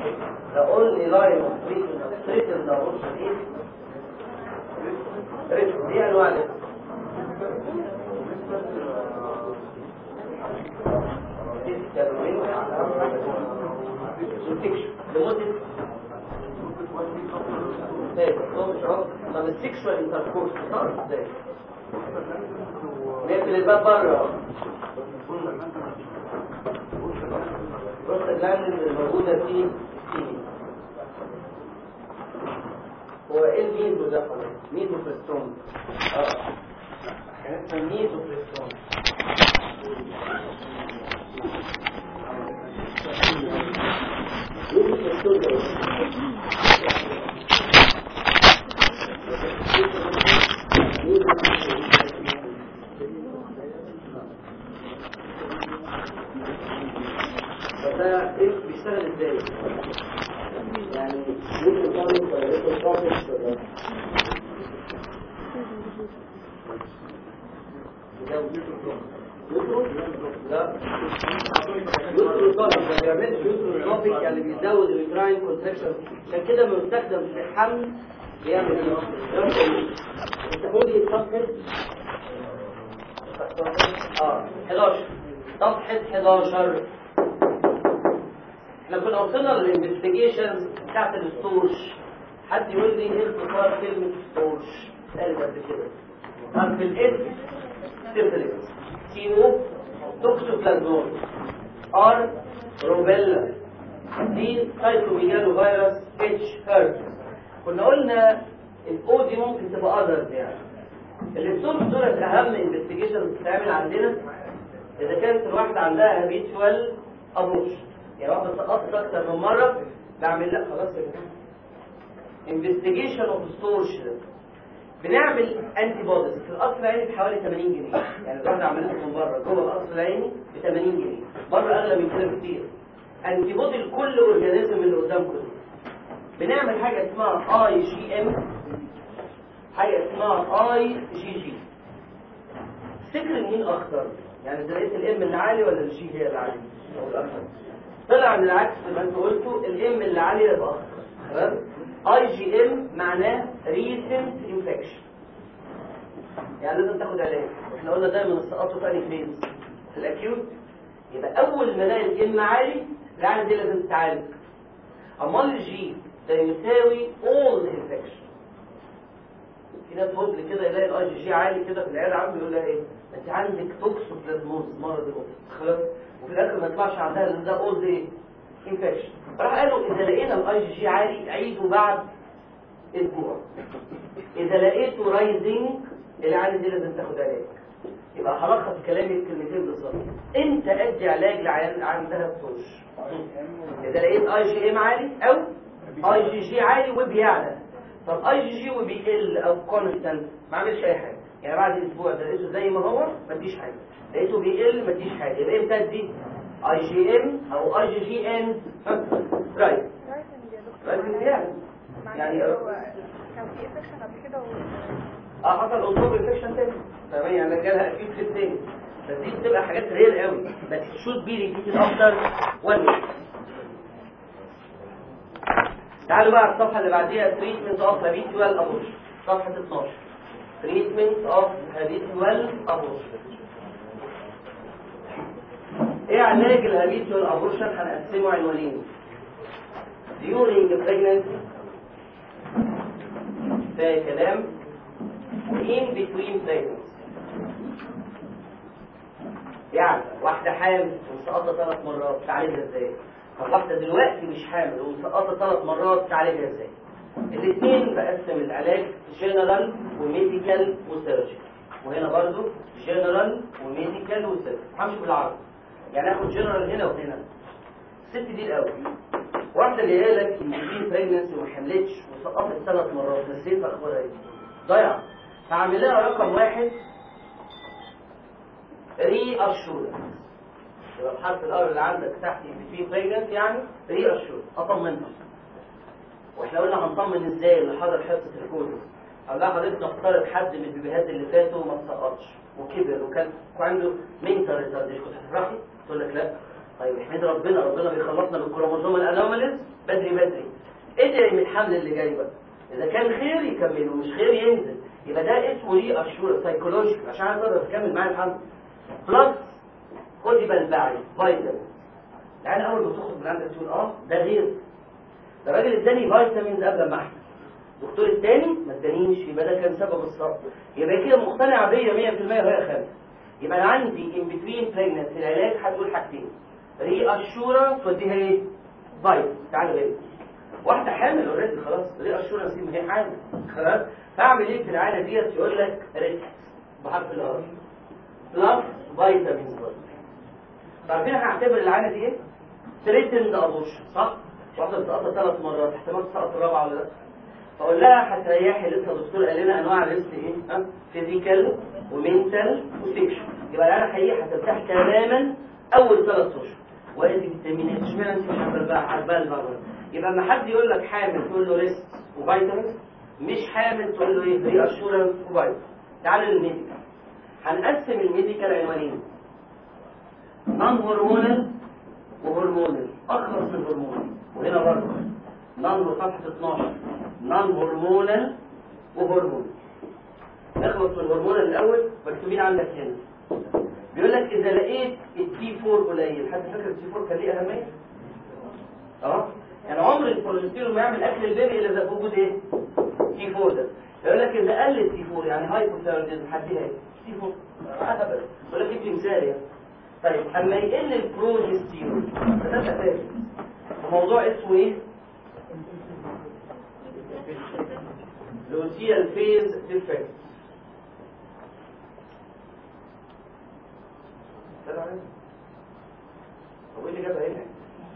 the only line of treatment of treatment the abortion is ريسك دي انواع الريسك لمدة طب السكشوال انتركورس بتعرف ازاي؟ نقفل الباب بره البروستاجلاندين الموجودة في السين هو ايه الميزو ده خلاص ميزو بريستون اه اسمه ميزو بريستون ميزو بريستون ده فده ايه بيشتغل ازاي؟ يعني ممكن طالب ولا يكون طالب ولا لا يوترو طالب ما بيعملش يوترو توبيك يعني بيزود اليوتراين كونتراكشن عشان كده بيستخدم في الحمل بيعمل ايه؟ التفوض يتصفر اه 11 صفحة 11 احنا كنا وصلنا للانفستيجيشن بتاعت الستورش حد يقول لي ايه اختصار كلمة ستورش قال قبل كده حرف الاس سيفلس سيو توكسوبلازمون ار روبيلا دي سايتوميجالو فيروس اتش هيرت كنا قلنا الاو دي ممكن تبقى اذرز يعني الستورش دولت اهم انفستيجيشن بتتعمل عندنا اذا كانت الواحده عندها هابيتوال ابروش يعني واحده سقطت اكتر من مره بعمل لا خلاص يا جماعه انفستيجيشن اوف ستورش بنعمل انتي بوديز في الاصل العيني بحوالي 80 جنيه يعني الواحده عملته من بره جوه الاصل العيني ب 80 جنيه بره اغلى من كده كتير انتي بودي لكل اورجانيزم اللي قدامكم دول بنعمل حاجه اسمها اي جي ام حاجه اسمها اي جي جي تفتكر مين اخطر يعني اذا لقيت الام اللي عالي ولا الجي هي اللي عالي او الاخطر طلع من العكس زي ما انتوا قلتوا الام اللي عاليه يبقى اخطر تمام اي جي ام معناه ريسنت انفكشن يعني لازم تاخد علاج احنا قلنا دايما السقاط في انهي فيز في الاكيوت يبقى اول ما الاقي الام عالي العالي دي لازم تتعالج امال الجي ده يساوي اول انفكشن في ناس هبل كده يلاقي الاي جي جي عالي كده في العياده عنده يقول لها ايه انت عندك توكسوبلازموز مرض القطط خلاص وفي الاخر ما يطلعش عندها لان ده اولد ايه انفكشن راح قالوا اذا لقينا الاي جي جي عالي عيده بعد اسبوع اذا لقيته رايزنج العالي دي لازم تاخد علاج يبقى هلخص كلامي في كلمتين بالظبط انت ادي علاج لعيال عندها الطرش اذا لقيت اي جي ام عالي او اي جي جي عالي وبيعلى طب اي جي جي وبيقل او كونستانت ما عملش اي حاجه يعني بعد اسبوع ده لقيته زي ما هو ما تديش حاجه لقيته بيقل ما تديش حاجه يبقى امتى ادي اي جي ام او اي جي جي ان رايت رايت يعني يعني كان في انفكشن قبل كده و... اه حصل اوتوب انفكشن تاني تمام يعني جالها اكيد في التاني بس دي بتبقى حاجات رير قوي بس شوت بي ريبيتد افتر وان تعالوا بقى على الصفحه اللي بعديها تريتمنت اوف هابيتوال ابورشن صفحه 12 تريتمنت اوف هابيتوال ابورشن ايه علاج الهابيتوال ابورشن هنقسمه عنوانين during pregnancy ده كلام in between pregnancy يعني واحدة حامل ومسقطة ثلاث مرات تعالجها ازاي؟ طب واحدة دلوقتي مش حامل ومسقطة ثلاث مرات تعالجها ازاي؟ الاثنين بقسم العلاج جنرال وميديكال وسيرجيكال وهنا برضو جنرال وميديكال وسيرجيكال همشي بالعربي يعني اخد جنرال هنا وهنا الست دي الاول واحدة جايه لك ان في بريجنسي وما حملتش وسقطت ثلاث مرات نسيت اخبارها ايه؟ ضيع فاعمل لها رقم واحد ري اشورنس يبقى الحرف الاول اللي عندك تحت في بريجنسي يعني ري اشورنس اطمنها واحنا قلنا هنطمن ازاي اللي حضر حصه الكود قال لها حضرتك نفترض حد من البيبيهات اللي فاتوا ما تسقطش وكبر وكان وعنده منتال ريتارديشن كنت هتفرحي؟ تقول لك لا طيب احمد ربنا ربنا بيخلصنا من الكروموسوم الانوماليز بدري بدري ادعي من الحمل اللي جاي بقى اذا كان خير يكمل ومش خير ينزل يبقى ده اسمه ليه اشور سايكولوجيكال عشان اقدر اكمل معاه الحمل بلس خدي بلبعي فيتامين يعني اول ما تخرج من عندك تقول اه ده غير ده الراجل اداني فيتامينز قبل ما احمل الدكتور الثاني ما ادانيش يبقى ده كان سبب السقط يبقى كده مقتنعه بيا 100% وهي خامس يبقى انا عندي ان بتوين بريجننت العلاج هتقول حاجتين ري اشورنس وديها ايه؟ فايت تعالوا غير واحده حامل اوريدي خلاص ري اشورنس دي ما هي حامل خلاص فاعمل ايه في العاده ديت يقول لك ريست بحرف الار بلس فيتامينز برضه عارفين هعتبر العاده دي ايه؟ ثريتند ابوشن صح؟ واحده بتسقط ثلاث مرات احتمال تسقط الرابعه ولا لا؟ فاقول لها هتريحي لسه الدكتور قال لنا انواع الريست ايه؟ ها؟ فيزيكال ومنتال وسيكشن يبقى العيله حقيقي هترتاح تماما اول ثلاث اشهر وادي فيتامينات اشمعنى انت مش عارفه بقى عارفه المره يبقى لما حد يقول لك حامل تقول له ريست وفيتامينز مش حامل تقول له ايه ري اشورنس وفيتامينز تعالوا للميديكال هنقسم الميديكال عنوانين نون هرمونال وهرمونال اخلص من هرمونال وهنا برضه نون صفحه 12 نون هرمونال وهرمونال نخلص من الهرمونال الاول مكتوبين عندك هنا بيقول لك اذا لقيت التي 4 قليل حد فاكر التي 4 كان ليه اهميه اه يعني عمر البروجستيرون ما يعمل اكل البيبي الا اذا في وجود ايه تي 4 ده يقول لك اذا قل التي 4 يعني هايبوثايروديزم هديها ايه تي 4 هذا بقول لك ادي مثال يعني طيب اما يقل البروجستيرون ده اساسي الموضوع اسمه ايه لوتيال فيز ديفكت هو اللي جابها هنا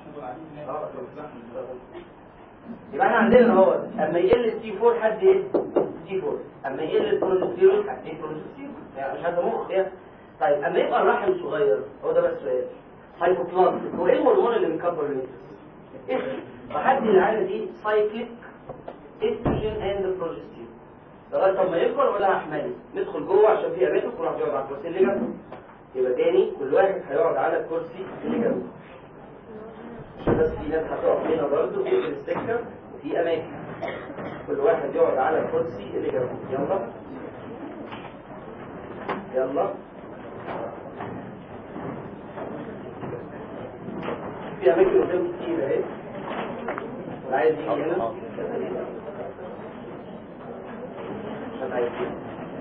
يبقى احنا عندنا اهو اما يقل التي 4 حد ايه تي 4 اما يقل البروجستيرون حد ايه بروجستيرون يعني مش هذا مخ يعني طيب اما يبقى الرحم صغير هو ده بس سؤال هايبوبلازم هو ايه الهرمون اللي بيكبر اليوترس اسم فحد العاده دي سايكليك استروجين اند بروجستيرون لغايه طب ما يكبر ولا احملي ندخل جوه عشان في اماكن كل واحد يقعد على الكرسي اللي جنبه يبقى تاني كل واحد هيقعد على الكرسي اللي جنبه عشان بس في ناس هتقف هنا برضه في السكه وفي اماكن كل واحد يقعد على الكرسي اللي جنبه يلا يلا في اماكن قدام كتير اهي عايز يجي هنا عشان عايز يجي.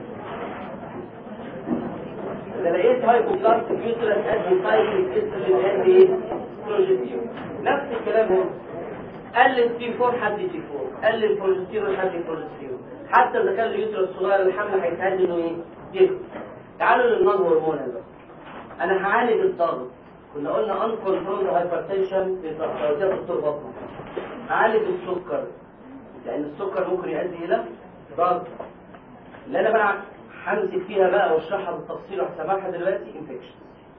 اذا لقيت هايبوبلاستيك يوترس ادي سايكليك استروجين اند ايه بروجستيرون نفس الكلام هنا قل التي 4 حد تي 4 قل البروجستيرون حد البروجستيرون حتى اذا كان اليوترس صغير الحمل هيتهد انه ايه يكبر تعالوا للنون هرمونال بقى انا هعالج الضغط كنا قلنا ان كنترول هايبرتنشن توزيع دكتور بطنه هعالج السكر لان السكر ممكن يؤدي الى ضغط اللي انا بقى همسك فيها بقى واشرحها بالتفصيل وهسمعها دلوقتي انفكشن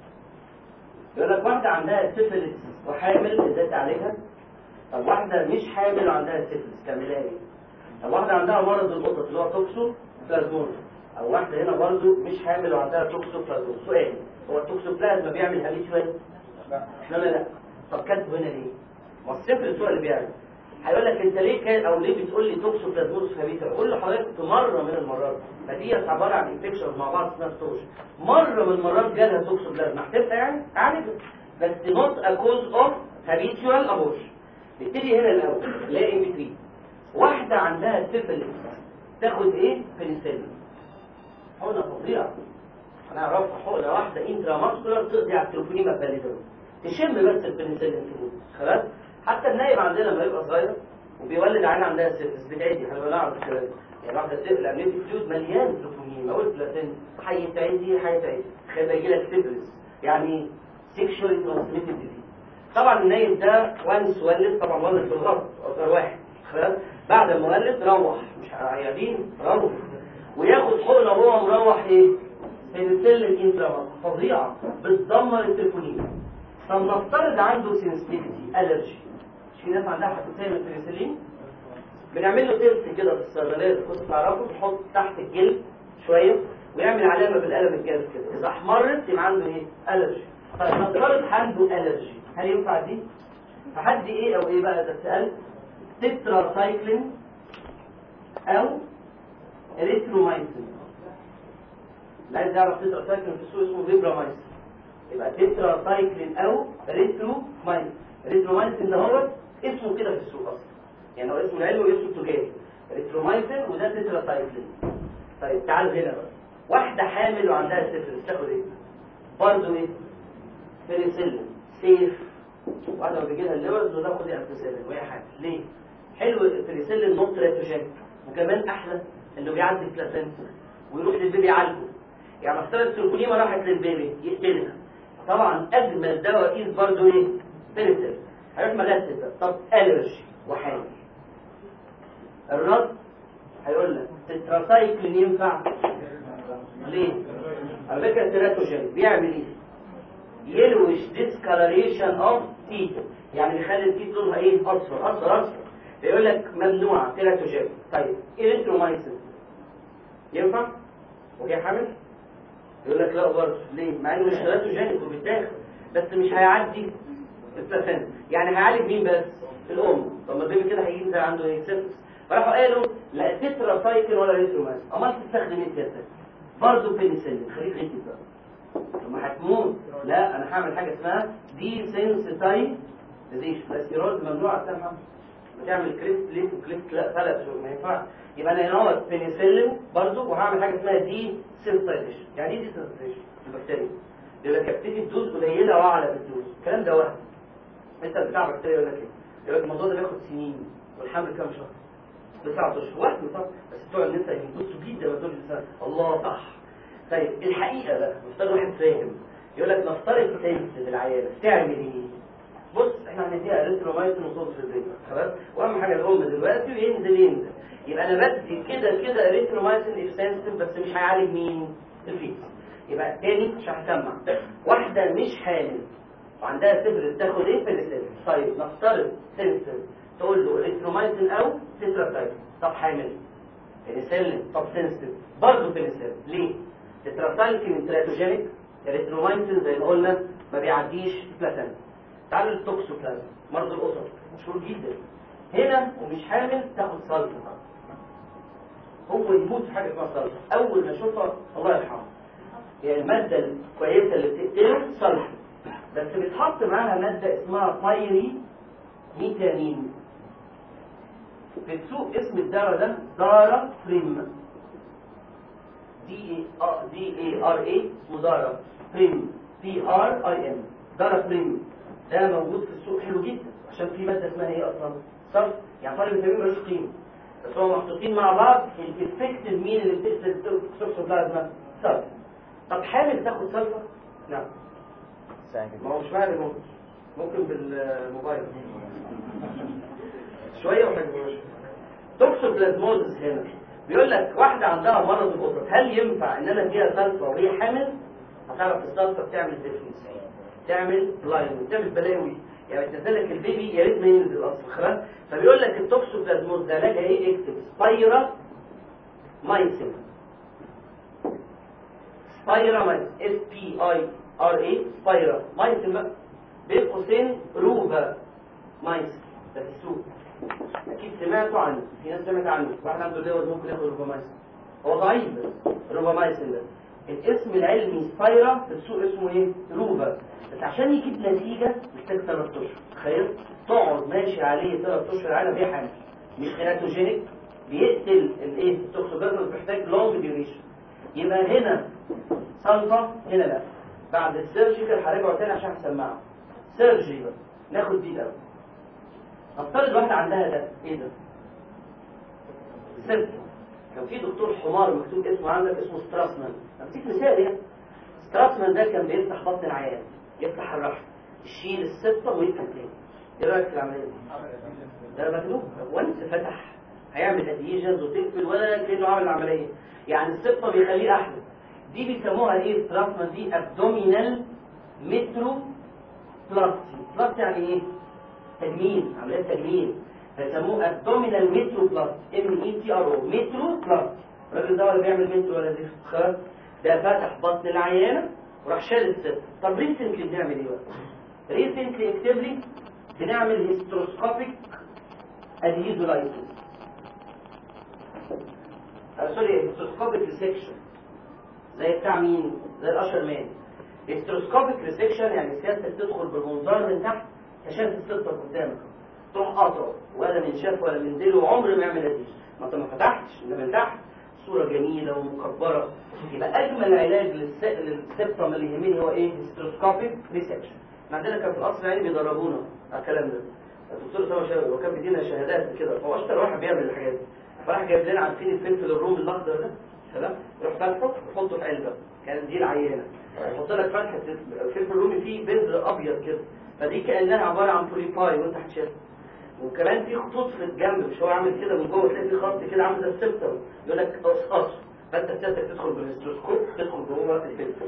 يقول لك واحده عندها سيفيلس وحامل ازاي تعالجها طب واحده مش حامل وعندها سيفيلس تعملها ايه طب واحده عندها مرض القطط اللي هو توكسو بلازموز او واحده هنا برضو مش حامل وعندها توكسو بلازموز سؤال هو التوكسوبلازما بيعمل هابيتوال لا لا لا طب كاتبه هنا ليه ما السيفيلس هو اللي بيعمل هيقول لك انت ليه كان او ليه بتقول لي توكسوبلازموز هابيتوال قول له حضرتك مره من المرات فدي عباره عن انفكشن مع بعض اسمها ستوش مره من المرات جالها توكسوبلازما هتبقى يعني عالجها بس نوت ا كوز اوف هابيتوال ابورشن نبتدي هنا الاول لا ام 3 واحده عندها سيفيلس تاخد ايه بنسلين حقنه فظيعه انا اعرفها حقنه واحده انترا ماسكولار تقضي على التليفونيما باليدوم تشم بس البنسلين تموت خلاص حتى النايم عندنا لما يبقى صغير وبيولد عين عندها سيفلس بتعدي احنا بنعرف الكلام ده. يعني واحده سيفلس الامنيتي فلويد مليان تليفونيما قلت بلاتين هيتعدي هيتعدي خلي يجي لك سيفلس يعني سيكشوالي ترانسميتد ديزيز طبعا النايم ده وانس ولد طبعا ولد بالغلط اكتر واحد خلاص بعد ما ولد روح مش عيادين روح وياخد حقنه وهو مروح ايه بنسلين انترا فظيعه بتدمر التليفونين طب نفترض عنده سنسيتيفيتي الرجي مش في ناس عندها حساسيه من البنسلين بنعمل له تيست كده في الصيدليه اللي كنت تعرفه بنحط تحت الجلد شويه ويعمل علامه بالقلم الجاف كده اذا احمرت يبقى عنده ايه الرجي طيب نفترض عنده الرجي هل ينفع دي فحد ايه او ايه بقى ده سأل تترا سايكلين او اريثرومايسين لا عايز يعرف تترا سايكلين في السوق اسمه فيبرامايسين يبقى تترا سايكلين او اريثرومايسين اريثرومايسين ده هو اسمه كده في السوق اصلا يعني هو اسمه العلمي واسمه التجاري اريثرومايسين وده تترا سايكلين طيب تعال هنا بقى واحدة حامل وعندها سفلس تاخد ايه؟ برضه ايه؟ بنسلين سيف واحدة ما بيجي لها اللوز وتاخد ايه امبيسيلين وهي حامل ليه؟ حلو البنسلين نوت ريتوجين وكمان احلى انه بيعدي البلاسنتا ويروح للبيبي يعالجه يعني افترض السيركونيما راحت للبيبي يقتلها طبعا اجمل دواء ايد برضه ايه؟ بنسلين هيروح مغسل بقى طب الرجي وحامل الرد هيقول لك التراسايكلين ينفع ليه؟ على فكرة التراتوجين بيعمل ايه؟ يلوش discoloration of teeth يعني بيخلي التيت لونها ايه؟ اصفر اصفر اصفر بيقول لك ممنوع تراتوجين طيب اريثرومايسين ينفع؟ وهي حامل؟ يقول لك لا برضه ليه؟ مع انه مش تراتوجينيك وبيتاخد بس مش هيعدي البلاسنتا يعني هيعالج مين بس؟ الام طب ما البيبي كده هيجي زي عنده ايه؟ سيبس فراحوا قالوا لا تترا سايكل ولا ريترومايسين امال تستخدم ايه سيادتك؟ برضه بنسلين خليك غيتي بقى لما هتموت لا انا هعمل حاجه اسمها دي سنسيتايزيشن الاستيرويد ممنوع على السمع بتعمل كليفت ليف وكليفت لا ثلاث ما ينفعش يبقى انا هنا بنسلين برضه وهعمل حاجه اسمها دي سنسيتايزيشن يعني ايه دي سنسيتايزيشن البكتيريا يقول لك ابتدي الدوز قليله واعلى بالدوز الكلام ده وهم انت بتاع بكتيريا يقول لك ايه يقول لك الموضوع ده بياخد سنين والحمل كام شهر تسعة اشهر واحد طب بس بتوع النساء ينبسطوا جدا لما تقول الانسان الله صح طيب الحقيقه بقى نفترض واحد فاهم يقول لك نفترض سنس بالعياله تعمل ايه؟ بص احنا هنديها اريثرومايسين وصوت في البيت خلاص واهم حاجه الام دلوقتي وينزل ينزل يبقى انا بدي كده كده اريثرومايسين اكستنسيف بس مش هيعالج مين؟ الفيس يبقى تاني مش هسمع واحده مش حامل وعندها سفر تاخد ايه بنسلين طيب نفترض سنسيف تقول له اريثرومايسين او تتراسايكلين طب حامل بنسلين طب سنسيف برضه بنسلين ليه؟ تتراسايكلين تراتوجينيك اريثرومايسين زي ما قلنا ما بيعديش بلاسنتا تعالوا للتوكسوبلازم مرض الاسر مشهور جدا هنا ومش حامل تاخد صلفه هو يموت في حاجه اسمها صلفه اول ما اشوفها الله يرحمه يعني الماده الكويسه اللي بتقتله صلفه بس بيتحط معاها ماده اسمها بايري ميتانين في السوق اسم الدواء ده دارا فريم دي دي اي ار اي اسمه دارا فريم بي ار اي ام دارا فريم ده موجود في السوق حلو جدا عشان في ماده اسمها ايه اصلا صرف يعني طالب الفيتامين ملوش قيمه بس هو محطوطين مع بعض الافكتيف مين اللي بتقتل التوكسوبلازما صرف طب حامل تاخد صلفه؟ نعم ما هو مش معنى ممكن ممكن بالموبايل شويه وحاجه توكسوبلازموزس هنا بيقول لك واحده عندها مرض القطط هل ينفع ان انا اديها صلفه وهي حامل هتعرف الصلفه بتعمل ديفنس تعمل بلايند تعمل بلاوي يعني بتنزلك البيبي يا ريت ما ينزل اصلا خلاص فبيقول لك التوكسوبلازموز ده علاجها ايه اكتب سبايرا مايسين سبايرا مايسين اس بي اي ار اي سبايرا مايسين بقى بين قوسين روبا مايسين ده في السوق اكيد سمعتوا عنه في ناس سمعت عنه واحد عنده لوز ممكن ياخد روبامايسين هو ضعيف بس روبامايسين ده الاسم العلمي سبايرا في السوق اسمه ايه روبا بس عشان يجيب نتيجه محتاج ثلاث اشهر تخيل تقعد ماشي عليه ثلاث اشهر على بيحمل مش كيراتوجينيك بيقتل الايه التوكسوبلازما محتاج لونج ديوريشن يبقى هنا صلفه هنا لا بعد السيرجيكال هرجعه تاني عشان هسمعه سيرجي بقى ناخد دي الاول نفترض واحده عندها ده ايه ده سيرجي كان في دكتور حمار مكتوب اسمه عندك اسمه ستراسمان اديك مثال يعني ستراسمان ده كان بيفتح بطن العيان يفتح الرحم يشيل السبطه ويقفل تاني ايه رايك في العمليه دي؟ ده مجنون وانت فتح هيعمل اديجنز وتقفل ولا كانه عامل عمليه يعني السبطه بيخليه احلى دي بيسموها ايه ستراسمان دي ابدومينال مترو بلاستي بلاستي يعني ايه؟ تجميل عمليه تجميل فيسموه ابدومينال مترو بلاست ام اي تي ار او مترو بلاست الراجل ده ولا بيعمل مترو ولا زفت خلاص ده فتح بطن العيانه وراح شال الست طب ريسنتلي بنعمل ايه بقى ريسنتلي اكتب بنعمل هيستروسكوبيك ادهيزولايسيس سوري هيستروسكوبيك ريسكشن زي بتاع مين زي الاشر مان هيستروسكوبيك ريسكشن يعني سيادتك تدخل بالمنظار من تحت كشاف السلطه قدامك تروح قاطعه ولا من شاف ولا من ديل وعمر ما يعمل نتيجه ما انت ما فتحتش ده من تحت صوره جميله ومكبره يبقى اجمل علاج للس... للسبتم اللي يهمني هو ايه هيستروسكوبيك ريسكشن احنا عندنا كان في القصر العيني بيدربونا على الكلام ده الدكتور اسامه شاوي هو كان بيدينا شهادات كده هو اشطر واحد بيعمل الحاجات دي فراح جايب لنا عارفين الفلفل الرومي الاخضر ده تمام يروح فاتحه ويحطه في علبه كانت دي العينه يحط لك فتحه الفلفل الرومي فيه بذر ابيض كده فدي كانها عباره عن بوليباي وانت هتشيلها وكمان في خطوط في الجنب مش هو عامل كده من جوه تلاقي في خط كده عامل زي السبتم يقول لك قص فانت سيادتك تدخل بالهستروسكوب تدخل جوه الفلفل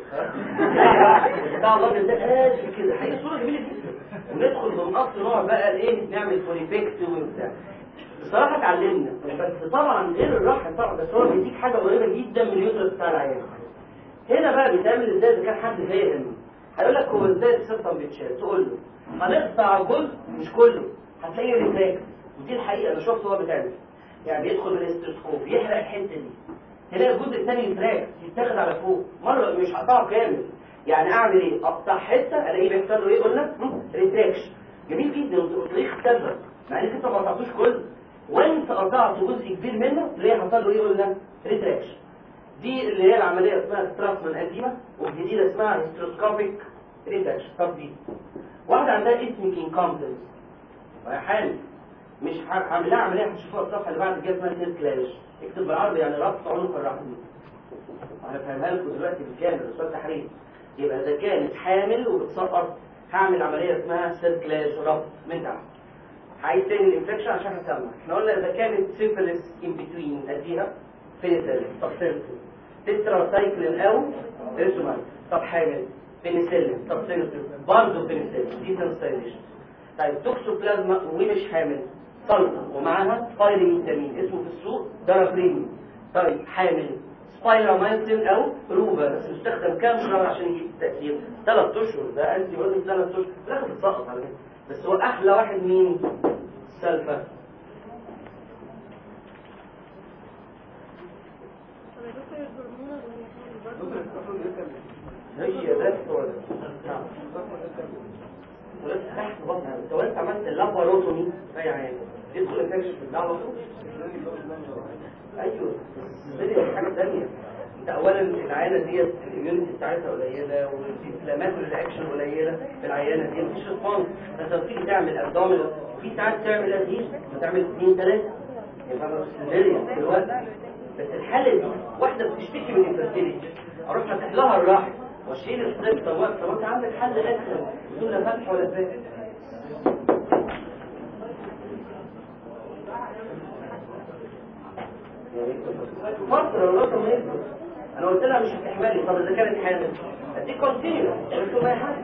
بتاع الراجل ده قد كده حقيقة صوره جميله جدا وندخل بمقص نوع بقى الايه نعمل فوليفيكت وبتاع بصراحه اتعلمنا بس طبعا غير الراحه طبعا بس هو بيديك حاجه قريبه جدا من اليوترس بتاع العيان هنا بقى بيتعمل ازاي اذا كان حد فاهم هيقول لك هو ازاي السبتم بيتشال تقول له هنقطع جزء مش كله هتلاقيه ريتراكت ودي الحقيقه انا شفت هو بيتعمل يعني بيدخل بالاستروسكوب يحرق الحته دي تلاقي الجزء الثاني يتراك يتاخد على فوق مره مش هقطعه كامل يعني اعمل ايه اقطع حته الاقيه بيحصل له ايه قلنا ريتراكشن جميل جدا وتلاقيه اختبر مع انك انت ما قطعتوش كله وانت قطعت جزء كبير منه تلاقيه حصل له ايه قلنا ريتراكشن دي اللي هي العمليه اسمها ستراسمان قديمه والجديده اسمها هيستروسكوبيك ريتراكشن طب دي واحده عندها اسمك انكومبتنس وهي حامل مش هعمل لها عمليه هتشوفوها الصفحه اللي بعد كده اسمها سيل كلاش اكتب بالعربي يعني ربط عنق الرحم هنفهمها لكم دلوقتي بالكامل استاذ تحرير يبقى اذا كانت حامل وبتسقط هعمل عمليه اسمها سيل كلاش ربط من تحت هعيد تاني الانفكشن عشان هسمع احنا قلنا اذا كانت سيفلس ان بتوين اديها بنسلين طب سيرسل تترا سايكلين او ريسومان طب حامل بنسلين طب سيرسل برضه بنسلين دي سنسيليشن طيب توكسوبلازما ومش حامل صلصه ومعاها سبايريميتامين اسمه في السوق دارابريم طيب حامل سبايرامايسين او روبا بس مستخدم كام شهر عشان يجيب التاثير ثلاث اشهر ده انتي بايوتيك ثلاث اشهر في الاخر بتسقط على فكره بس هو احلى واحد مين السلفا طب يا دكتور الهرمونات وهي حامل برضه هي ده السؤال نعم ولسه تحت بطنها انت وانت عملت اللاباروتومي اي عين يدخل انفكشن في اللعبه ايوه بس دي حاجه ثانيه انت اولا العيانه ديت الاميونيتي بتاعتها قليله والانفلاماتوري رياكشن قليله في العيانه دي مفيش ريسبونس فانت لما تيجي تعمل ابدومينال وفي ساعات تعمل ادهيش وتعمل اثنين ثلاثه يبقى سيزيريا دلوقتي بس الحاله دي واحده بتشتكي من انفيرتيليتي اروح فاتح لها الرحم واشيل السبتة واقفه وانت عندك حل اسهل بدون لا فتح ولا فاتح فترة الرقم ما يكبر انا قلت لها مش هتحملي طب اذا كانت حامل اديك كونتينيو قلت ما يحمل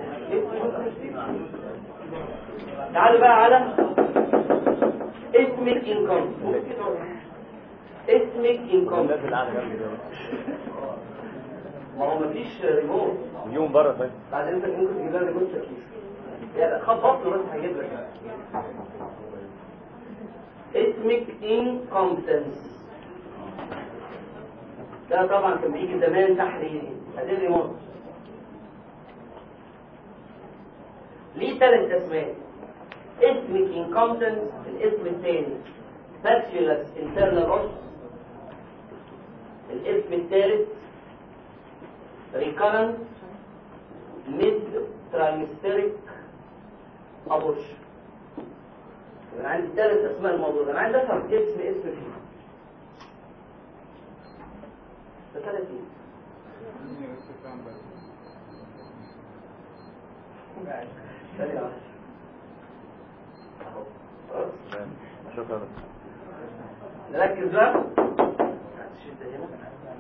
تعالوا بقى على اسمك انكم اسمك انكم ما هو مفيش ريموت يوم بره طيب بعد انت ممكن تجيب لنا ريموت تكييف يعني خبط له بس هيجيب لك اسمك incompetence ده طبعا كان بيجي زمان تحريري ادي الريموت ليه ثلاث اسماء اسمك incompetence الاسم الثاني bacillus internal os الاسم الثالث recurrent mid trimesteric abortion انا عندي ثلاث اسماء الموضوع ده انا عايز افهم اسم اسم فيه ده 30 ثانية واحدة. أهو. خلاص شكرا نركز بقى الشدة هنا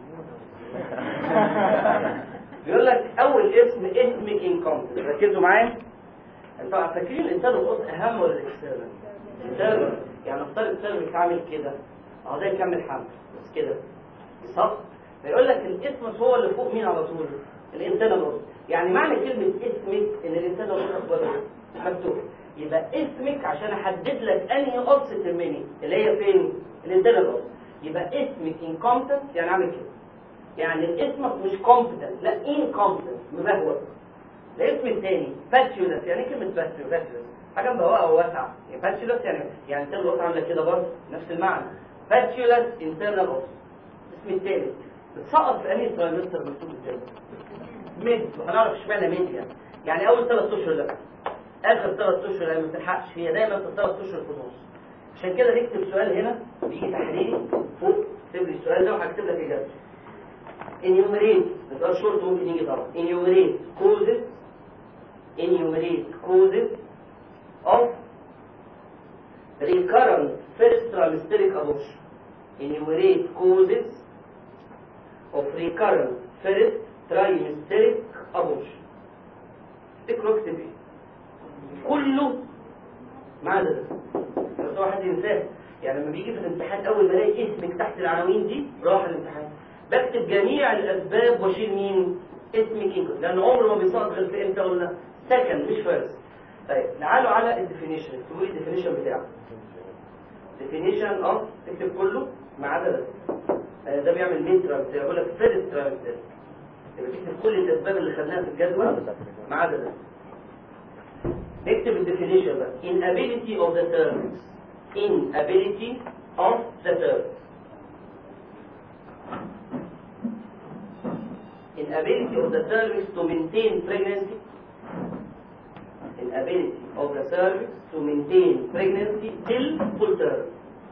بيقول لك اول اسم اسمك انكمبتنت ركزوا معايا انتوا فاكرين الانسان القص اهم ولا الاكسترنال الانترنال يعني نفترض السيرفكس عامل كده اهو ده يكمل حمل بس كده صح فيقول لك الاسم هو اللي فوق مين على طول الانترنال قص يعني معنى كلمة اسمك ان الانسان لو شخص ولا مكتوب يبقى اسمك عشان احدد لك انهي قرص تهمني اللي هي فين؟ الانسان القرص يبقى اسمك incompetent يعني عامل كده يعني اسمك مش competent لا incompetent مبهوأ الاسم الثاني باتشولس يعني إيه كلمة باتشولس حاجة مبهوأة وواسعة يعني باتشولس يعني يعني انترنال اوس عاملة كده برضه نفس المعنى باتشولس انترنال اوس الاسم الثالث بتسقط في انهي ترايمستر مكتوب ازاي؟ ميد وهنعرف اشمعنى ميد يعني يعني اول ثلاث اشهر لا اخر ثلاث اشهر اللي ما بتلحقش هي دايما في الثلاث اشهر في النص عشان كده نكتب سؤال هنا بيجي تحليلي فوق اكتب لي السؤال ده وهكتب لك اجابته enumerate ده شورت ممكن يجي طبعا enumerate causes enumerate causes of recurrent first trimesteric abortion enumerate causes of recurrent first trimesteric abortion تفتكروا اكتب ايه كله ما عدا ده بس هو حد ينساه يعني لما بيجي في الامتحان اول ما الاقي اسمك تحت العناوين دي راح الامتحان بكتب جميع الاسباب واشيل مين اسمك انت لان عمره ما بيسقط غير في امتى قلنا سكند مش فيرست طيب تعالوا على الديفينيشن اكتبوا لي الديفينيشن بتاعه definition of تكتب كله ما عدا ده آه، ده بيعمل مين ترانسفير بقول لك فيرست ترانسفير يبقى تكتب كل الاسباب اللي خدناها في الجدول ما عدا ده نكتب الديفينيشن بقى inability of the terms inability of the terms inability of the cervix to maintain pregnancy inability of the cervix to maintain pregnancy till full term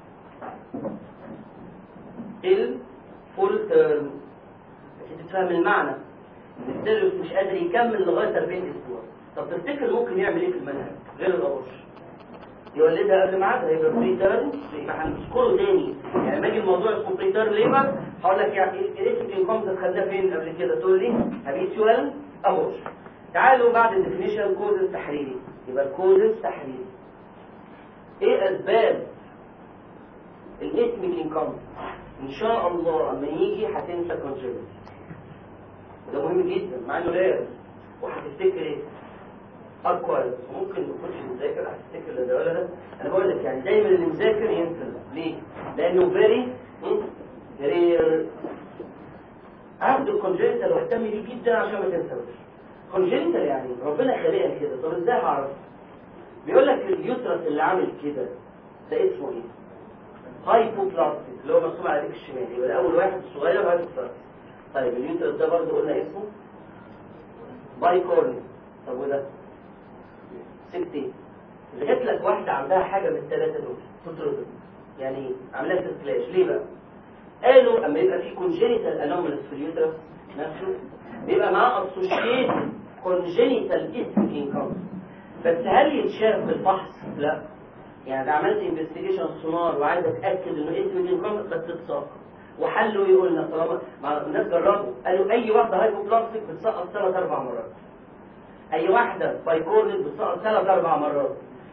till full term عشان تفهم المعنى ان السيرفس مش قادر يكمل لغايه 40 اسبوع طب تفتكر ممكن يعمل ايه في المنهج غير الابورش يولدها قبل ميعادها يبقى بري تيرم يبقى هنذكره تاني يعني لما يجي الموضوع اسمه بري تيرم ليبر هقول لك يعني الاسم انكمبتنت خدناه فين قبل كده تقول لي هابيتشوال ابورش تعالوا بعد الديفينيشن كوزز تحريري يبقى الكوزز تحريري ايه اسباب الاسم انكمبتنت ان شاء الله اما يجي هتنسى كونجنت ده مهم جدا مع انه لازم وهتفتكر ايه اكوارد ممكن ما تكونش مذاكر هتفتكر لا ده ولا ده انا بقول لك يعني دايما اللي مذاكر ينسى ليه؟ لانه فيري رير اخد الكونجنتال واهتم بيه جدا عشان ما تنساوش كونجنتال يعني ربنا خلقها كده طب ازاي هعرف؟ بيقول لك اليوترس اللي عامل كده ده اسمه ايه؟ هايبوبلاستيك اللي هو مرسوم على ايديك الشمال يبقى الاول واحد الصغير هايبوبلاستيك طيب اليوترس ده برضه قلنا اسمه باي كورني طب وده ستين لقيت لك واحدة عندها حاجة من الثلاثة دول تطرد يعني ايه؟ عملها سكلاش ليه بقى؟ قالوا اما يبقى في congenital anomalies في اليوترس نفسه بيبقى معاه associated congenital ischemic income بس هل يتشاف بالفحص؟ لا يعني ده عملت انفستيجيشن سونار وعايز اتاكد انه اسمك انكم بس تتساقط وحلوا ايه قلنا طالما مع الناس جربوا قالوا اي واحده هايبوبلاستيك بتسقط ثلاث اربع مرات اي واحده بايكورنت بتسقط ثلاث اربع مرات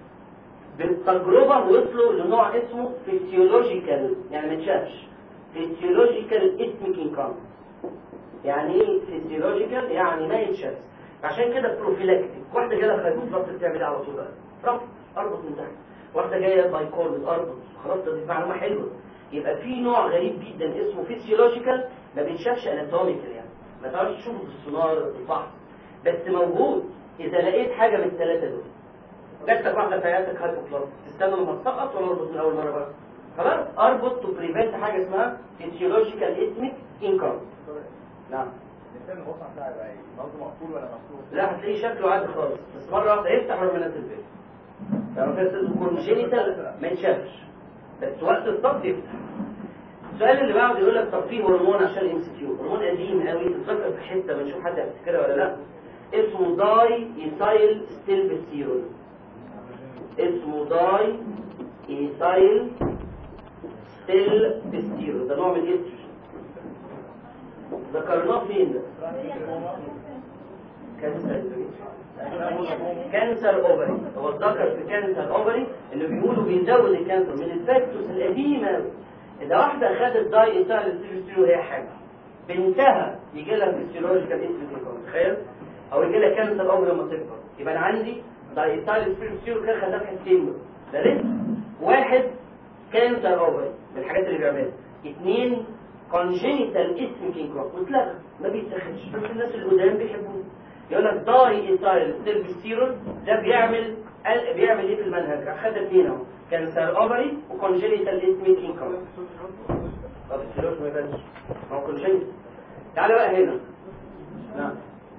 بالتجربه وصلوا لنوع اسمه فيسيولوجيكال يعني ما تشافش فيسيولوجيكال اسمك انكم يعني ايه فيسيولوجيكال يعني ما يتشافش عشان كده بروفيلاكتيك واحده جالها هايبوبلاستيك تعمل ايه على طول بقى ربط اربط من تحت واحده جايه بايكورنت اربط خلاص دي معلومه حلوه يبقى في نوع غريب جدا اسمه فيسيولوجيكال ما بيتشافش اناتوميكال يعني ما تعرفش تشوفه في السونار بالفحص بس موجود اذا لقيت حاجه من الثلاثه دول جات لك واحده في عيادتك هايبوبلاست تستنى لما تسقط ولا اربط من اول مره بقى خلاص اربط تو بريفنت حاجه اسمها فيسيولوجيكال اسمك انكم نعم الانسان الوسط بتاعه يبقى ايه؟ برضه مقفول ولا مفتوح؟ لا هتلاقيه شكله عادي خالص بس مره واحده يفتح ويروح منزل البيت يعني كده كونجينيتال ما يتشافش بس وقت الضغط يفتح السؤال اللي بعده يقول لك طب في هرمون عشان ام سي كيو هرمون قديم قوي تتذكر في حته بنشوف حد يفتكرها ولا لا اسمه داي ايثايل ستيلبستيرول اسمه داي ايثايل ستيلبستيرول ده نوع من الاستروجين ذكرناه فين ده؟ كانسر كانسر اوفري هو اتذكر في كانسر اوفري انه بيقولوا بيزود الكانسر من الفاكتورز القديمه اذا واحده خدت داي ايثايل ستيلبستيرول هي حاجه بنتها يجي لها فيسيولوجيكال انسولين تخيل او يجي لك كانسر اول لما تكبر يبقى انا عندي دايتال سبيرسيو كده خدها في حتتين ده لسه واحد كانسر اوفري من الحاجات اللي بيعملها اثنين كونجينيتال اسمك انكروب واتلغى ما بيتاخدش بس الناس اللي قدام بيحبوه يقول لك داي ايتايل سيرفيسيرون ده بيعمل قال- بيعمل ايه في المنهج خد اثنين اهو كانسر اوفري وكونجينيتال اسمك انكروب طب السيروس ما يبانش ما هو كونجينيتال تعالى بقى هنا نعم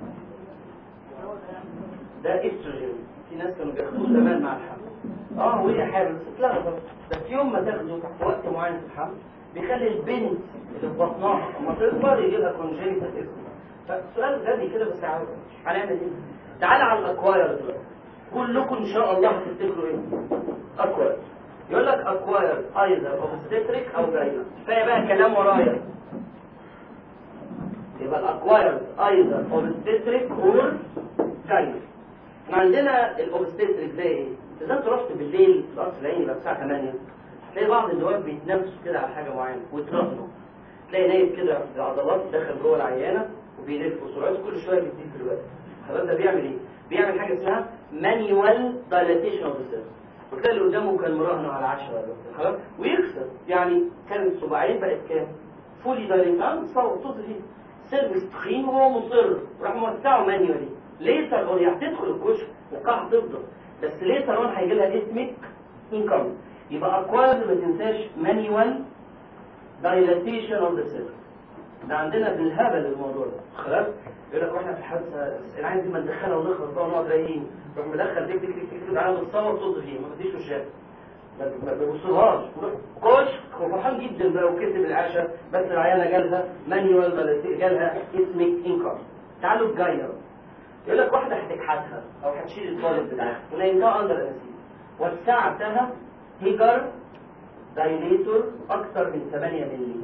ده استروجين في ناس كانوا بياخدوه زمان مع الحمل اه وهي حامل بس اتلغى خلاص. بس يوم ما تاخده في وقت معين في الحمل بيخلي البنت اللي في بطنها اما تكبر يجي لها كونجينيتال اسم فسؤال غبي كده بس عاوز هنعمل ايه؟ تعالى على الاكواير دلوقتي كلكم ان شاء الله هتفتكروا ايه؟ اكواير يقول لك اكواير ايضا اوبستريك او جاينا كفايه بقى كلام ورايا يبقى الاكواير ايضا اوبستريك اور جاينا احنا عندنا الاوبستريك زي ايه؟ اذا انت رحت بالليل في القصر العيني يبقى الساعه 8 تلاقي بعض النواب بيتنافسوا كده على حاجه معينه ويترهنوا تلاقي نايم كده العضلات داخل جوه العيانه وبيلف وسرعته كل شويه بتزيد في الوقت خلاص ده بيعمل ايه؟ بيعمل حاجه اسمها مانيوال دايلاتيشن اوف ذا وتلاقي اللي قدامه كان مراهن على 10 ولا بتاع، خلاص ويكسر يعني كانت صباعين بقت كام؟ فولي دايليت اه تصور طز فيه سيرفيس تخين وهو مصر راح موسعه مانيوالي ليتر اون هتدخل الكشك وقاعة هتفضل بس ليتر اون هيجي لها اسمك انكم يبقى اكواد ما تنساش مانيوال دايلاتيشن اوف ذا سيل ده عندنا بالهبل الموضوع ده خلاص يقول لك واحنا في الحادثه العين دي ما ندخلها ونخلص بقى ونقعد رايقين روح مدخل ديك ديك ديك ديك تعالى نتصور صوت فيه ما تديش وشها ما ما بيبصلهاش كوش هو فرحان جدا بقى وكسب العشاء بس العيانه جالها مانيوال جالها اسمك انكم تعالوا الجاير يقول لك واحده هتكحتها او هتشيل الطالب بتاعها ونيمتها اندر انسيب وسعتها هيجر دايليتور اكثر من 8 مللي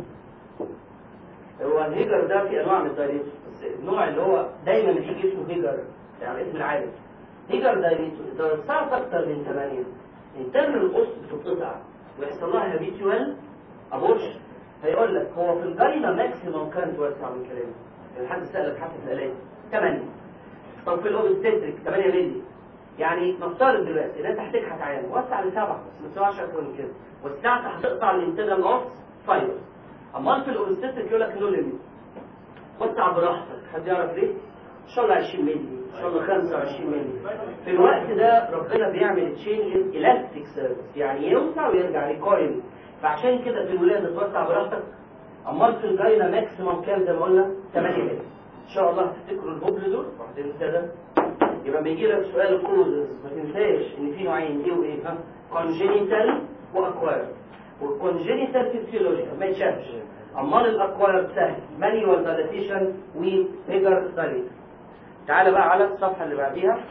هو الهيجر ده في انواع من الدايليتور بس النوع اللي هو دايما بيجي اسمه هيجر يعني اسم العالم هيجر دايليتور اذا وسعت اكثر من 8 انترن القص بتتقطع ويحصل لها هابيتوال ابورشن هيقول لك هو في الجاينا ماكسيموم كانت واسع من كلامه يعني حد سالك حد سالك 8 طب في الاوبستريك 8 مللي يعني نفترض دلوقتي ان انت هتكحت عيان وسع لسبعه بس ما تسوعش اكتر من كده وسعت هتقطع الانترنال اوف فايبر اما في الاوبستريك يقول لك نو ليميت وسع براحتك حد يعرف ليه؟ ان شاء الله 20 مللي ان شاء الله 25 مللي في الوقت ده ربنا بيعمل تشينج الاستيك سيرفيس يعني يوسع ويرجع ريكويل فعشان كده في الولاده توسع براحتك امال في الجاينا ماكسيموم كام زي ما قلنا 8 مللي ان شاء الله هتفتكروا الهبل دول وهتنسى ده يبقى بيجي لك سؤال الكوزز ما تنساش ان في نوعين ايه وايه ها كونجينيتال واكواير والكونجينيتال فيسيولوجيكال ما يتشافش امال الاكواير سهل مانيوال دايلاتيشن وهيجر دايليت تعال بقى على الصفحه اللي بعديها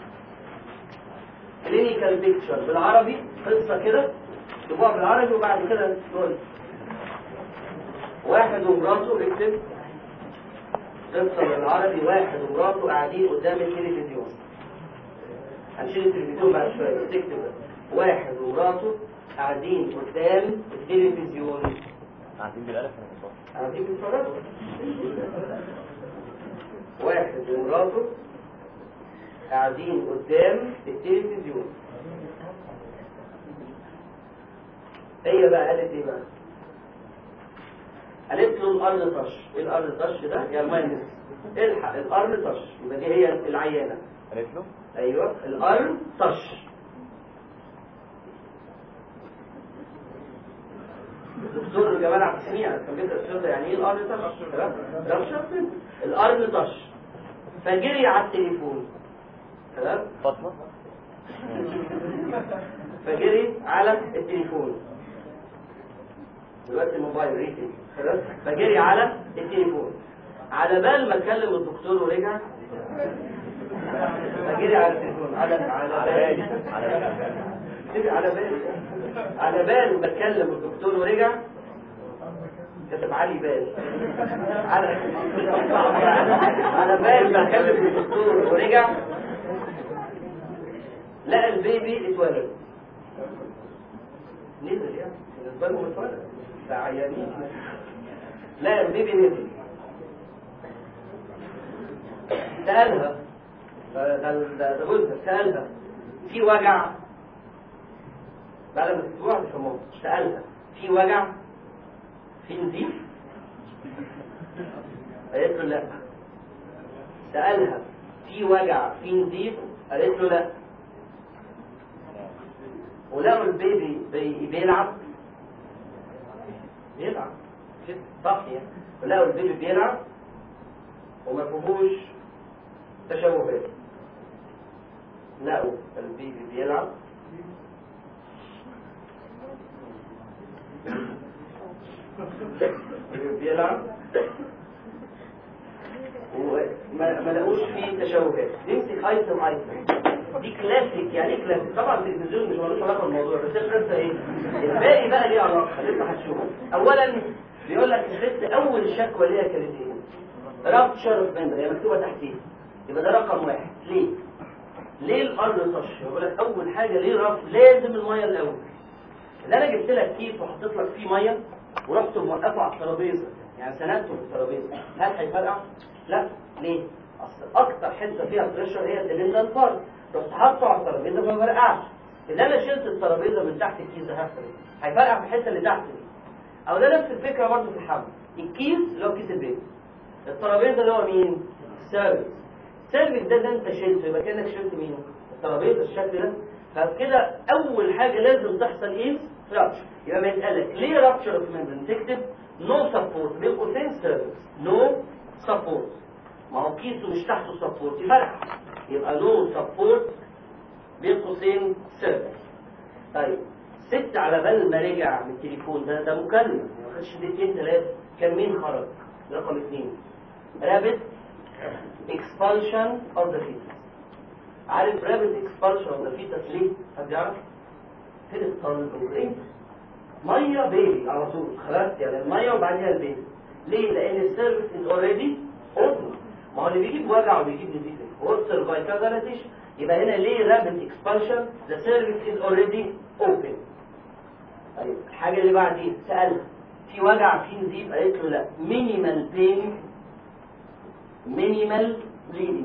كلينيكال بيكتشر بالعربي قصه كده تبقى بالعربي وبعد كده تقول واحد ومراته اكتب قصة بالعربي واحد ومراته قاعدين قدام التلفزيون هنشيل التلفزيون بعد شوية تكتب ده. واحد ومراته قاعدين قدام التلفزيون قاعدين بالالف ولا بالصوت؟ قاعدين بيتفرجوا واحد ومراته قاعدين قدام التلفزيون هي بقى قالت ايه بقى قالت له الارض طش ايه الارض طش ده يا المهندس الحق الارض طش يبقى دي هي العيانه قالت له ايوه الارض طش الدكتور جمال عبد السميع كان بيدرس الشرطه يعني ايه الارض طش تمام؟ ده مش شرط الارض طش فجري على التليفون تمام فاطمه فجري على التليفون دلوقتي الموبايل ريتنج خلاص فجري على التليفون على بال ما كلم الدكتور ورجع فجري على التليفون على على بالي على جري على بالي على بال ما كلم الدكتور ورجع كتب علي بال على على بال ما كلم الدكتور ورجع لقى البيبي اتولد نزل يعني بالنسبه لهم اتولد ده عيانين لقى البيبي نزل سألها ده ده ده ده جزء سألها في وجع بعد ما تسمعها تفهموها سألها في وجع في نزيف قالت له لا سألها في وجع في نزيف قالت له لا ولقوا البيبي بي- بيلعب بيلعب كده صح يعني ولقوا البيبي بيلعب وما فيهوش تشوهات لقوا البيبي بيلعب بيلعب وما ما لقوش فيه تشوهات نمسك ايتم ايتم دي كلاسيك يعني ايه كلاسيك طبعا التلفزيون مش ملوش علاقه بالموضوع بس القصه ايه الباقي بقى ليه علاقه لسه هتشوفه اولا بيقول لك الست اول شكوى ليها كانت ايه رابتشر اوف ممبر هي مكتوبه تحتيه يبقى ده رقم واحد ليه ليه الارض طش يقول لك اول حاجه ليه رف لازم الميه الاول اللي انا جبت لك كيس وحطيت لك فيه ميه ورحت موقفه على الترابيزه يعني سندته في الترابيزه هل هيفرقع؟ لا ليه؟ اصل اكتر حته فيها بريشر هي الليندن بارت رحت حاطه على الترابيزه فما فرقعش اذا انا شلت الترابيزه من تحت الكيس ده هيحصل ايه؟ هيفرقع في الحته اللي تحت دي او ده نفس الفكره برضه في الحمل الكيس اللي هو كيس البيت الترابيزه اللي هو مين؟ السيرفكس السيرفكس ده ده انت شلته يبقى كانك شلت مين؟ الترابيزه الشكل ده فكده اول حاجه لازم تحصل ايه؟ رابتشر يبقى ما يتقالك ليه رابتشر اوف ميمبرين تكتب نو سبورت بين قوسين سيرفكس نو سبورت ما هو كيسه مش تحته سبورت يفرق يبقى نو سبورت بين قوسين سيرفكس طيب ست على بال ما رجع من التليفون ده ده مكالمه ما خدش دقيقتين ثلاثه كان مين خرج؟ رقم اثنين رابط expulsion of the fetus عارف رابط expulsion of the fetus ليه؟ حد يعرف؟ فين الطلب ايه؟ ميه بيبي على طول خلاص يعني الميه وبعديها البيبي ليه؟ لان السيرفيس از اوريدي اوبن ما هو اللي بيجيب وجع وبيجيب نزيف هو السيرفايكال دايلاتيشن يبقى هنا ليه رابط اكسبانشن ذا سيرفيس از اوريدي اوبن طيب الحاجه اللي بعدين سالها في وجع في نزيف قالت له لا مينيمال بين مينيمال بليدنج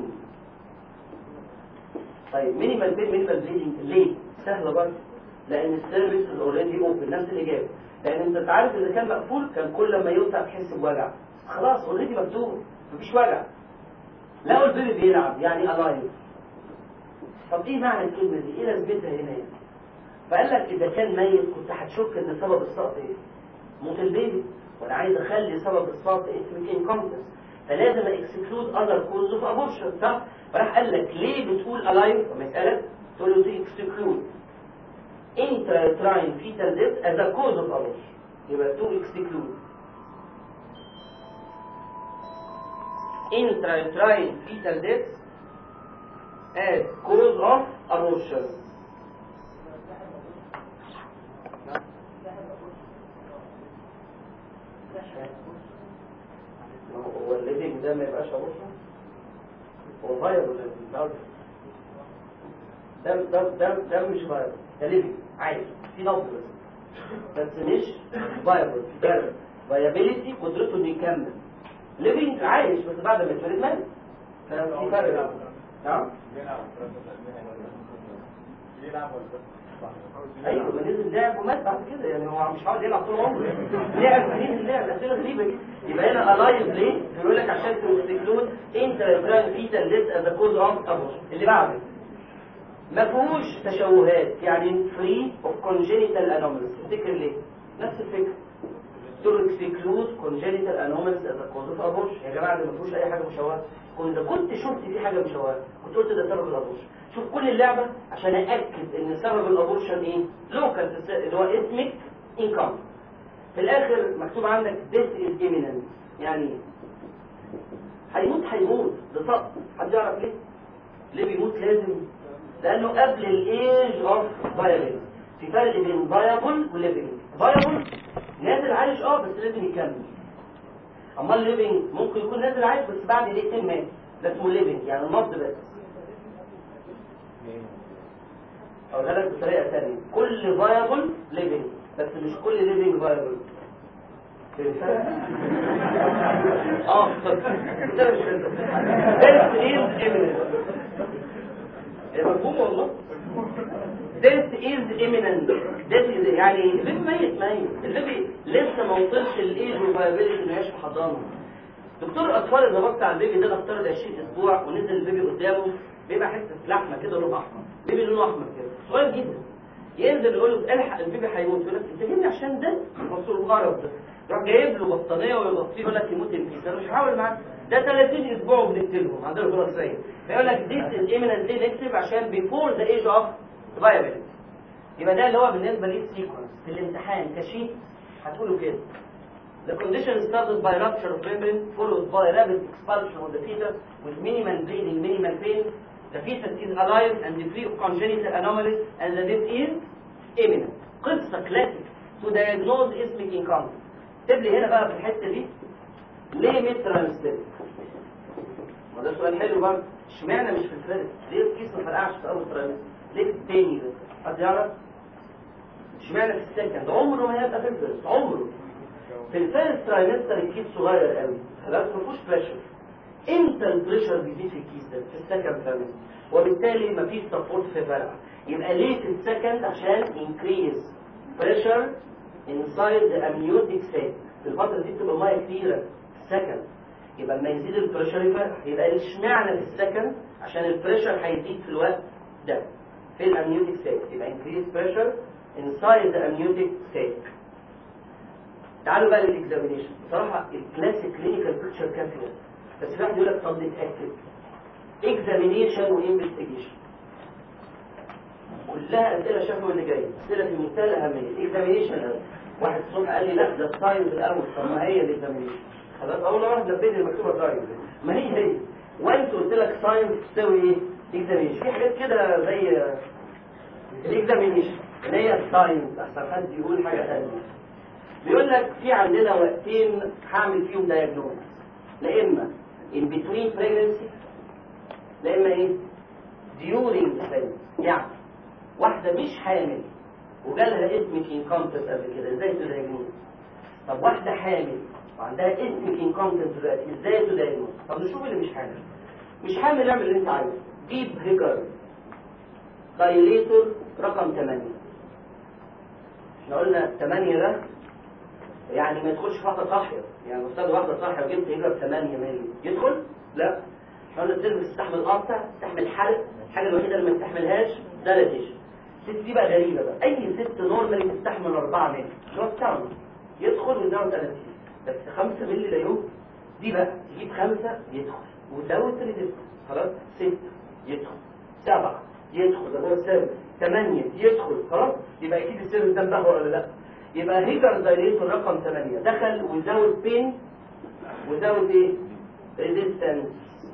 طيب مينيمال بين مينيمال بليدنج ليه؟ سهله برضه لان السيرفيس اوريدي اوبن نفس الاجابه لان انت عارف اذا كان مقفول كان كل ما يوسع تحس بوجع خلاص اوريدي مفتوح مفيش وجع لقوا البيبي بيلعب يعني الايف طب ايه معنى الكلمه دي؟ ايه لازمتها هنا يعني؟ فقال لك اذا كان ميت كنت هتشك ان سبب السقط ايه؟ موت البيبي وانا عايز اخلي سبب السقط اسمك انكمبتس فلازم اكسكلود اذر كوز اوف ابورشن صح؟ فراح قال لك ليه بتقول الايف؟ لما يسالك تقول له تو اكسكلود intrauterine fetal death as a cause of abortion يبقى to exclude intrauterine fetal death as cause of abortion ما هو الليفنج ده ما يبقاش abortion هو viable ده ده ده ده مش viable ده ليفنج عادي في نبض بس بس مش فايبل فرق فايابيليتي قدرته انه يكمل ليفنج عايش بس بعد ما يتولد مات ففي فرق نعم ايوه ما نزل لعب ومات بعد كده يعني هو مش عاوز يلعب طول عمره لعب نزل لعب اسئله غريبه دي يبقى هنا الايف ليه؟ بيقول لك عشان تستكلون انت بلان فيتال ديس از كوز اوف ابوش اللي بعده ما فيهوش تشوهات يعني فري اوف كونجينيتال انوماليز تفتكر ليه؟ نفس الفكره to exclude congenital anomalies as a cause of abortion يا جماعه ده ما فيهوش اي حاجه مشوهه كنت كنت شفت في حاجه مشوهه كنت قلت ده سبب الابورشن شوف كل اللعبه عشان ااكد ان سبب الابورشن ايه لوكال اللي هو اسمك انكم في الاخر مكتوب عندك this is imminent يعني هيموت هيموت ده سقط حد يعرف ليه ليه بيموت لازم لانه قبل الايج اوف فايبل في فرق بين فايبل وليفنج فايبل نازل عايش اه بس لازم يكمل اما الليفنج ممكن يكون نازل عايش بس بعد دقيقتين مات ده اسمه ليفنج يعني النبض بس اقولها لك بطريقه ثانيه كل فايبل ليفنج بس مش كل ليفنج فايبل اه ده مش فهمت. This is imminent. هي مفهوم والله Death is imminent Death is يعني البيبي ميت ميت البيبي لسه ما وصلش الايج والفايبيليتي انه يعيش في حضانه دكتور اطفال اذا بص على البيبي ده نفترض 20 اسبوع ونزل البيبي قدامه بيبقى حته لحمه كده لونه احمر بيبي لونه احمر كده صغير جدا ينزل يقول له الحق البيبي هيموت يقول لك انت جايبني عشان ده مصروف الغرض ده يروح جايب له بطانيه ويغطيه يقول لك يموت البيبي انا مش هحاول معاه ده 30 اسبوع وبنقتلهم عندنا جراثيميه فيقول لك this is imminently نكتب عشان before the age of viability يبقى ده اللي هو بالنسبه للسيكونس في الامتحان كشيت هتقولوا كده The condition started by rupture of membrane followed by rapid expulsion of the fetus with minimal bleeding, minimal pain. The fetus is alive and free of congenital anomalies and the death is imminent. قصة كلاسيك to diagnose اسمك income. اكتب لي هنا بقى في الحتة دي ليه ميد ترانسفير؟ وده سؤال حلو برضه اشمعنى مش في الفيرست؟ ليه الكيس ما فرقعش في اول ترانسفير؟ ليه في التاني بس؟ حد يعرف؟ اشمعنى في السكند؟ عمره ما هيبقى في الفيرست عمره في الفيرست ترايمستر الكيس صغير قوي خلاص ما فيهوش بريشر امتى البريشر بيزيد في الكيس ده في السكند ترايمستر وبالتالي ما فيش سبورت في فرع يبقى ليه في السكند عشان increase pressure inside the amniotic sac في الفتره دي بتبقى ميه كتيره في السكند يبقى لما يزيد البريشر يفرق يبقى اشمعنى في السكند عشان البريشر هيزيد في الوقت ده في الامنيوتيك ساك يبقى increase pressure inside the amniotic sac تعالوا بقى للاكزامينيشن بصراحه الكلاسيك كلينيكال بيكتشر كافيه بس في واحد يقول لك طب نتاكد اكزامينيشن وانفستيجيشن كلها اسئله شافوا اللي جاي اسئله في منتهى الاهميه اكزامينيشن واحد الصبح قال لي لا ده الساينس الاول طب ما هي الاكزامينيشن خلاص اول مره لبيت المكتوبه ساينس ما هي هي وانت قلت لك ساينس تساوي ايه اكزامينيشن في حاجات كده زي الاكزامينيشن اللي هي الساينس احسن حد يقول حاجه ثانيه بيقول لك في عندنا وقتين هعمل فيهم دايجنوز لا اما in between pregnancy لا اما ايه during pregnancy يعني واحده مش حامل وجالها اسمك انكمبتنت قبل كده ازاي تدايجنوز طب واحده حامل وعندها اسمك انكمبتنت دلوقتي ازاي تدايجنوز طب نشوف اللي مش حامل مش حامل اعمل اللي انت عايزه جيب هيجر دايليتور رقم 8 احنا قلنا 8 ده يعني ما يدخلش في واحده صاحيه يعني لو استاذ واحده صاحيه وجبت هجره ب 8 مللي يدخل لا احنا قلنا السيرف تستحمل قطع تستحمل حرق الحاجه الوحيده اللي ما تستحملهاش دلتيشن الست دي بقى غريبه بقى اي ست نورمالي تستحمل 4 مللي اللي هو التاون يدخل ويزود 30 بس 5 مللي لا يوم دي بقى تجيب 5 يدخل وزود ريزيست خلاص 6 يدخل 7 يدخل ده هو السيرف 8 يدخل خلاص يبقى اكيد السيرف ده انتهى ولا لا يبقى هيجر دايليتور رقم 8 دخل وزود بين وزود ايه ريزيستنس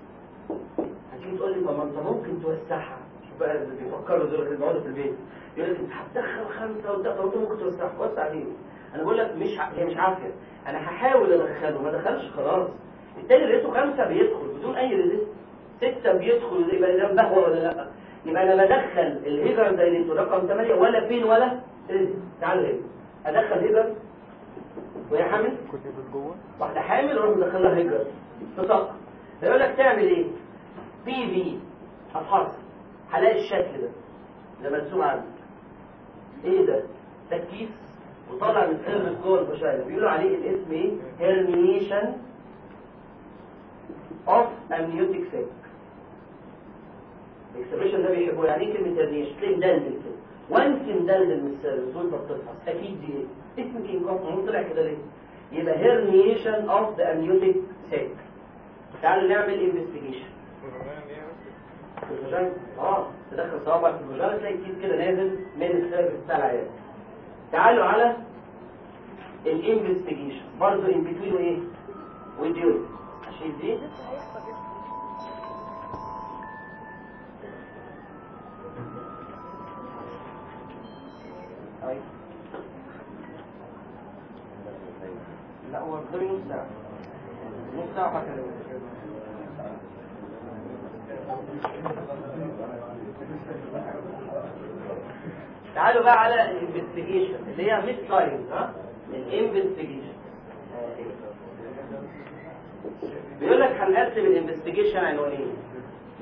هتيجي تقول لي طب ما انت ممكن توسعها شوف بقى اللي بيفكروا دول اللي بيقعدوا في البيت يقول لك انت هتدخل خمسه وتدخل وانت ممكن توسعها وسع ليه انا بقول لك مش ع... هي مش عافيه انا هحاول ادخله ما دخلش خلاص التاني لقيته خمسه بيدخل بدون اي ريزيست سته بيدخل يبقى ده بهوى ولا لا يبقى انا بدخل الهيجر دايليتور رقم 8 ولا بين ولا ريزيست تعالوا هنا ادخل هيجر وهي حامل واحده حامل واروح مدخلها هيجر تطق فيقول لك تعمل ايه بي في افحص هلاقي الشكل ده ده مرسوم عندي ايه ده ده الكيس وطالع من سيرفس جوه البشاير بيقولوا عليه الاسم ايه هيرمينيشن اوف امنيوتيك سيك الاكسبريشن ده بيحبوه يعني ايه كلمه هيرمينيشن تلاقيه مدلدل كده وانت مدلدل من السيرفس وانت بتفحص اكيد دي ايه اسمك انكم طلع كده ليه يبقى هيرمينيشن اوف ذا امنيوتيك سيك تعالوا نعمل انفستيجيشن في الفجاينا اه تدخل صوابعك في الفجاينا تلاقي كيس كده نازل من السيرفس بتاع العيال تعالوا على الانفستيجيشن برضه ان بتوين وايه وديوز اشيل دي أيوة. لا هو غير نص ساعة نص ساعة هكذا تعالوا بقى على الانفستيجيشن اللي هي مش ساينس ها الانفستيجيشن بيقول لك هنقسم الانفستيجيشن عنوانين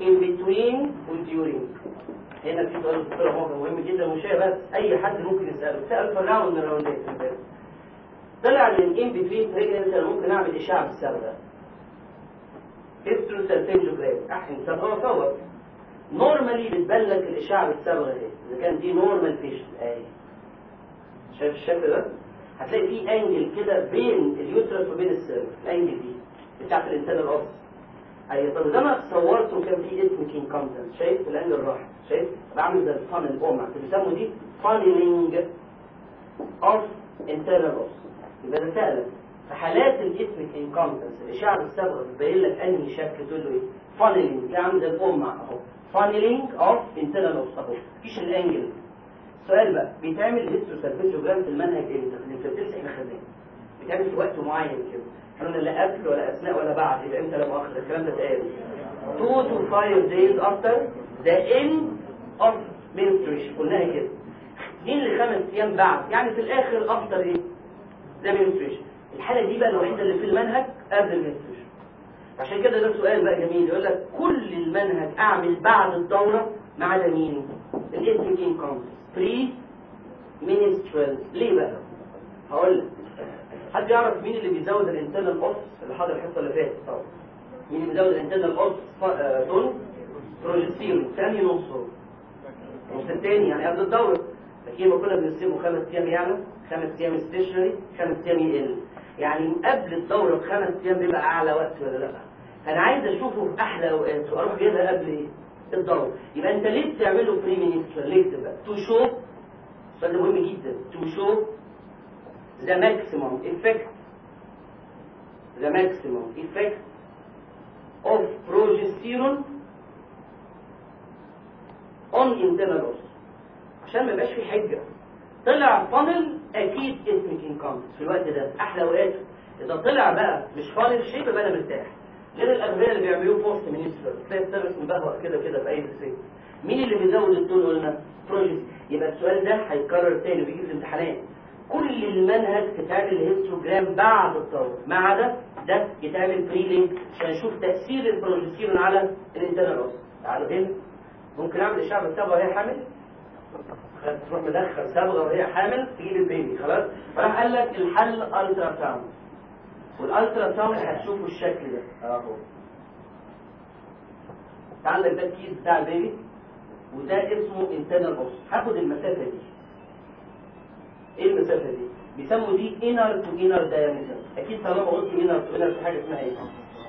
in between والduring هنا في سؤال دكتور عمر مهم جدا مش هي بس اي حد ممكن يساله سال في الراوند من الراوندات في الباب. طلع ان in between pregnancy انا ممكن اعمل اشعه بالصبغه هيستروسالفينجوجرام احسن صبغه وصور نورمالي بتبان لك الاشعه بالصبغه اهي اذا كان دي نورمال فيشن اهي شايف الشكل ده هتلاقي في انجل كده بين اليوترس وبين السيرف الانجل دي بتاعت الانترنال اوس ايوه طب ده انا صورته كان في اسم كين كونتنت شايف الانجل راح شايف بعمل زي الفانل اوما بيسموا دي فانلينج اوف انترنال اوس يبقى ده فعلا في حالات الاسمك انكومبتنس الاشعه الصبغه بتبين لك انهي شكل تقول له ايه فانلينج يعني زي الام اهو فانلينج اوف انترنال اوس اهو مفيش الانجل السؤال بقى بيتعمل هيستوسالفيجوجرام في المنهج امتى؟ اللي في التدريس احنا خدناه بيتعمل في وقت معين كده احنا قلنا لا قبل ولا اثناء ولا بعد يبقى امتى لا مؤاخذه الكلام ده اتقال 2 to 5 days after the end of menstruation قلناها كده 2 لخمس ايام بعد يعني في الاخر افتر ايه؟ ده menstruation الحاله دي بقى الوحيده اللي في المنهج قبل المنستريشن عشان كده ده سؤال بقى جميل يقول لك كل المنهج اعمل بعد الدوره ما عدا مين؟ الاسم كين كونتس بري منسترال ليه بقى؟ هقول لك حد يعرف مين اللي بيزود الانترنال اوس اللي حاضر الحصه اللي فاتت طبعا مين اللي بيزود الانترنال اوس دول بروجستيرون ثاني نص هو النص الثاني يعني قبل الدوره لكن ما كنا بنسيبه خمس ايام يعمل خمس ايام ستيشنري خمس ايام يقل يعني قبل الدوره بخمس ايام بيبقى اعلى وقت ولا لا فانا عايز اشوفه في احلى اوقات واروح جايبها قبل ايه الدوره يبقى انت ليه بتعمله بري مينستر ليه بتبقى تو شو السؤال ده مهم جدا تو شو the maximum effect the maximum effect of progesterone on internal os عشان ما يبقاش في حجه طلع فانل اكيد اسمك انكم في الوقت ده احلى اوقاته اذا طلع بقى مش فانل شيب يبقى انا مرتاح غير الاغذيه اللي بيعملوه بوست منستر تلاقي السيرفس مبهوأ كده كده في اي سيت مين اللي بيزود التون قلنا بروجيت يبقى السؤال ده هيتكرر تاني وبيجي في الامتحانات كل المنهج تتعمل هيستوجرام بعد الدوره ما عدا ده يتعمل بري لينك عشان نشوف تاثير البروجستيرون على الانترنال اوس تعالوا هنا ممكن اعمل اشعه بالصبغه وهي حامل تروح مدخل صبغه وهي حامل تجيب البيبي خلاص فراح قال لك الحل الترا ساوند والالترا ساوند هتشوفوا الشكل ده اهو عندك ده الكيس بتاع البيبي وده اسمه انترنال اوس هاخد المسافه دي ايه المسافه دي بيسموا دي inner to inner diameter اكيد طالما قلت inner to inner في حاجه اسمها ايه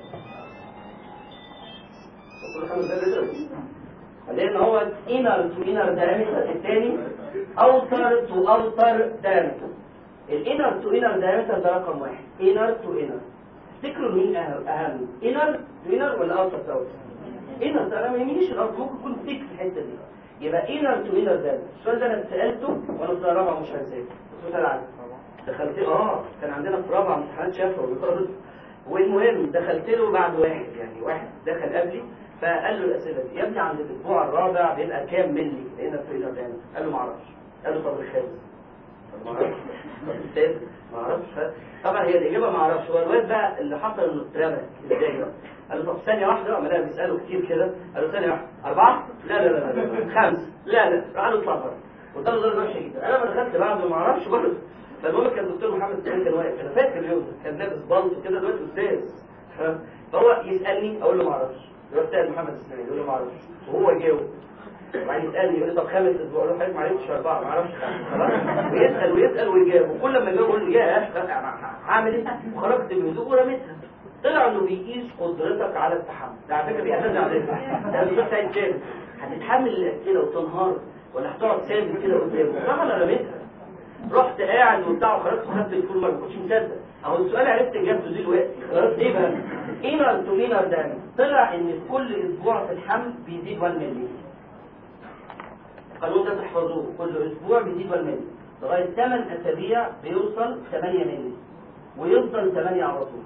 كل خمس دقايق بيضرب لان هو inner to inner diameter الثاني outer to outer diameter الانر تو انر diameter ده رقم واحد inner to inner تفتكروا مين اهم اهم inner to inner ولا outer to outer inner انا ما يهمنيش الارض ممكن يكون ثيك في الحته دي يبقى inner to inner diameter السؤال ده انا سالته وانا في رابعه مش هنساه سؤال عادي دخلت اه كان عندنا في رابعه امتحانات شفوي والمهم دخلت له بعد واحد يعني واحد دخل قبلي فقال له الاسئله دي يا ابني عند الاسبوع الرابع بيبقى كام ملي هنا في الى تاني قال له ما اعرفش قال له طب الخامس طب ما اعرفش طب السادس ما اعرفش طبعا هي الاجابه ما اعرفش هو الواد بقى اللي حصل انه اترمى ازاي بقى قال له طب ثانيه واحده عمال بيساله كتير كده قال له ثانيه واحده اربعه لا لا لا لا خمس لا لا راح له اطلع بره وده ضرب وحشه جدا انا لما دخلت بعده ما اعرفش برضه فالمهم كان الدكتور محمد سليم كان واقف انا فاكر اليوم ده كان لابس بلط كده دلوقتي استاذ فهو يسالني اقول له ما اعرفش يروح سال محمد اسماعيل يقول له ما اعرفش وهو يجاوب وبعدين يسالني يقول لي طب خامس اسبوع اقول له حضرتك ما عرفتش اربعه ما اعرفش خمسه خلاص ويسال ويسال ويجاوب وكل لما يجاوب يقول لي يا هعمل ايه وخرجت بهدوء ورميتها طلع انه بيقيس قدرتك على التحمل ده على فكره بيعتمد على ده مش سعيد كامل هتتحمل الاسئله وتنهار ولا هتقعد ثابت كده قدامه صح ولا رميتها رحت قاعد وبتاع وخرجت خدت الفول ما كنتش مصدق اهو السؤال عرفت اجابته دلوقتي خلاص ايه بقى انر تو انر دايما طلع ان في كل اسبوع في الحمل بيزيد 1 مللي القانون ده تحفظوه كل اسبوع بيزيد 1 مللي لغايه 8 اسابيع بيوصل 8 مللي ويفضل 8 على طول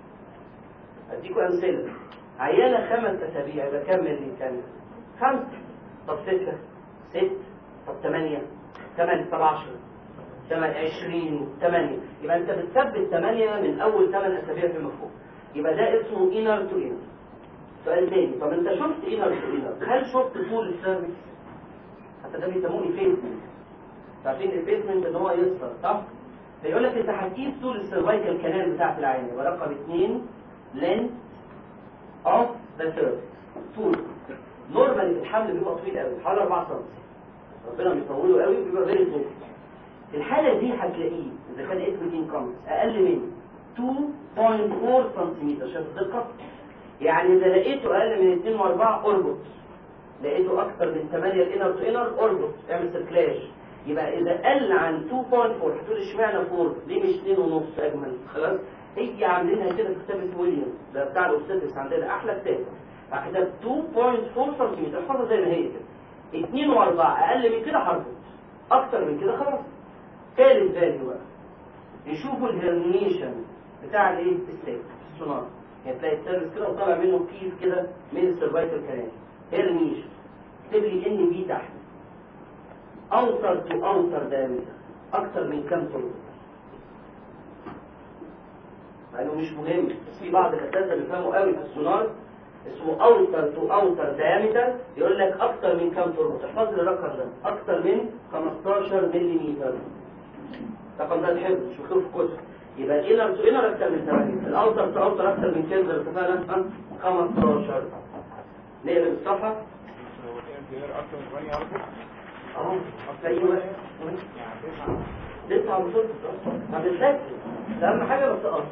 اديكم امثله عيانه خمس اسابيع يبقى كام مللي ثانيه خمسه طب سته ست طب ثمانيه ثمانيه طب 10 8 20 8 يبقى انت بتثبت 8 من اول 8 اسابيع فيما فوق يبقى ده اسمه انر تو انر سؤال تاني طب انت شفت انر تو انر هل شفت طول السيرفكس حتى ده بيسموه الفيسمنت عارفين الفيسمنت ان هو يصفر صح فيقول لك انت هتقيس طول السيرفايكال كانال بتاعت العين يبقى رقم 2 لينث اوف ذا سيرفكس طول نورمالي الحمل بيبقى طويل قوي حوالي 4 سم ربنا بيطوله قوي بيبقى فيري طويل في الحالة دي هتلاقيه إذا كان اسم انكمس أقل من 2.4 سنتيمتر شايف الدقة؟ يعني إذا لقيته أقل من 2 و4 أربط لقيته أكتر من 8 الإنر تو إنر أربط اعمل سيركلاج يبقى إذا قل عن 2.4 هتقول اشمعنى 4 ليه مش 2 ونص أجمل خلاص؟ هي عاملينها كده في كتابة ويليامز ده بتاع الأوبستكس عندنا أحلى كتاب فكتب 2.4 سنتيمتر احفظها زي ما هي كده 2 و4 أقل من كده هربط أكتر من كده خلاص ثالث فاليو بقى يشوفوا الهرنيشن بتاع الايه السيف السونار يعني تلاقي السيرفس كده وطالع منه كيس كده من السيرفايكال كانال هرنيشن اكتب لي ان بي تحت اوتر تو اوتر دايمتر اكتر من كام طول مع انه مش مهم بس في بعض الاساتذه بيفهموا قوي في السونار اسمه اوتر تو اوتر دايمتر يقول لك اكتر من كام تربط احفظ لي الرقم ده اكتر من 15 ملم الرقم ده الحفظ مش مكتوب في الكتب يبقى الانر تو انر اكتر من 8 الاوتر تو اوتر اكتر من كام زي ما اتفقنا ها؟ 15 نقلب الصفحه هو الانتير اكتر من 8 عرض اهو ايوه لسه على طول ما بالذات ده اهم حاجه بس اصلا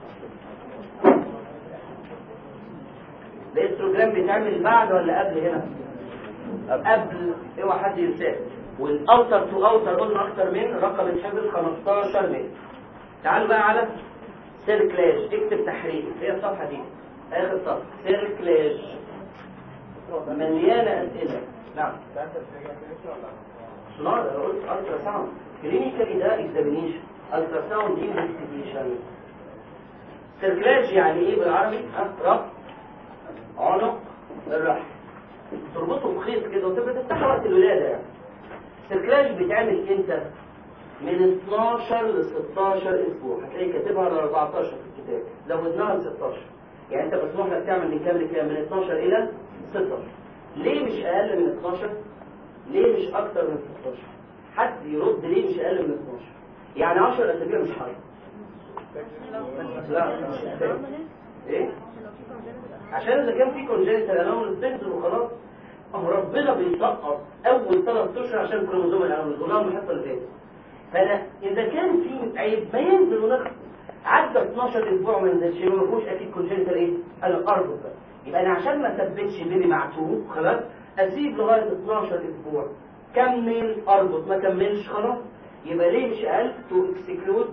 الاستروجرام بيتعمل بعد ولا قبل هنا قبل اوعى حد ينساه والاوتر تو اوتر قلنا اكتر من رقم الحفظ 15 متر تعالوا بقى على سيركلاج اكتب تحرير هي الصفحه دي اخر صفحه سيركلاج مليانه اسئله نعم لا انا قلت الترا ساوند كلينيكالي ده اكزامينيشن الترا ساوند انفستيجيشن سيركلاج يعني ايه بالعربي ها ربط عنق الرحم تربطه بخيط كده وتبقى تفتحها وقت الولاده يعني السيركلاج بيتعمل امتى من 12 ل 16 اسبوع هتلاقي كاتبها على 14 في الكتاب زودناها ل 16 يعني انت مسموح لك تعمل من كام لكام من 12 الى 16 ليه مش اقل من 12 ليه مش اكتر من 16 حد يرد ليه مش اقل من 12 يعني 10 اسابيع مش حاجه لا مش محتاج. ايه عشان اذا كان في كونجنتال انومال تنزل وخلاص اهو ربنا بيسقط اول ثلاث اشهر عشان كروموزوم الانومال قلنا من الحصه اللي فاتت فانا اذا كان في عيب ما ينزل ونخلص عدى 12 اسبوع ما نزلش يبقى ما فيهوش اكيد كونجنتال ايه؟ انا اربط بقى يبقى انا عشان ما اثبتش بيبي معتوه خلاص اسيب لغايه 12 اسبوع كمل اربط ما كملش خلاص يبقى ليه مش اقل تو اكسكلود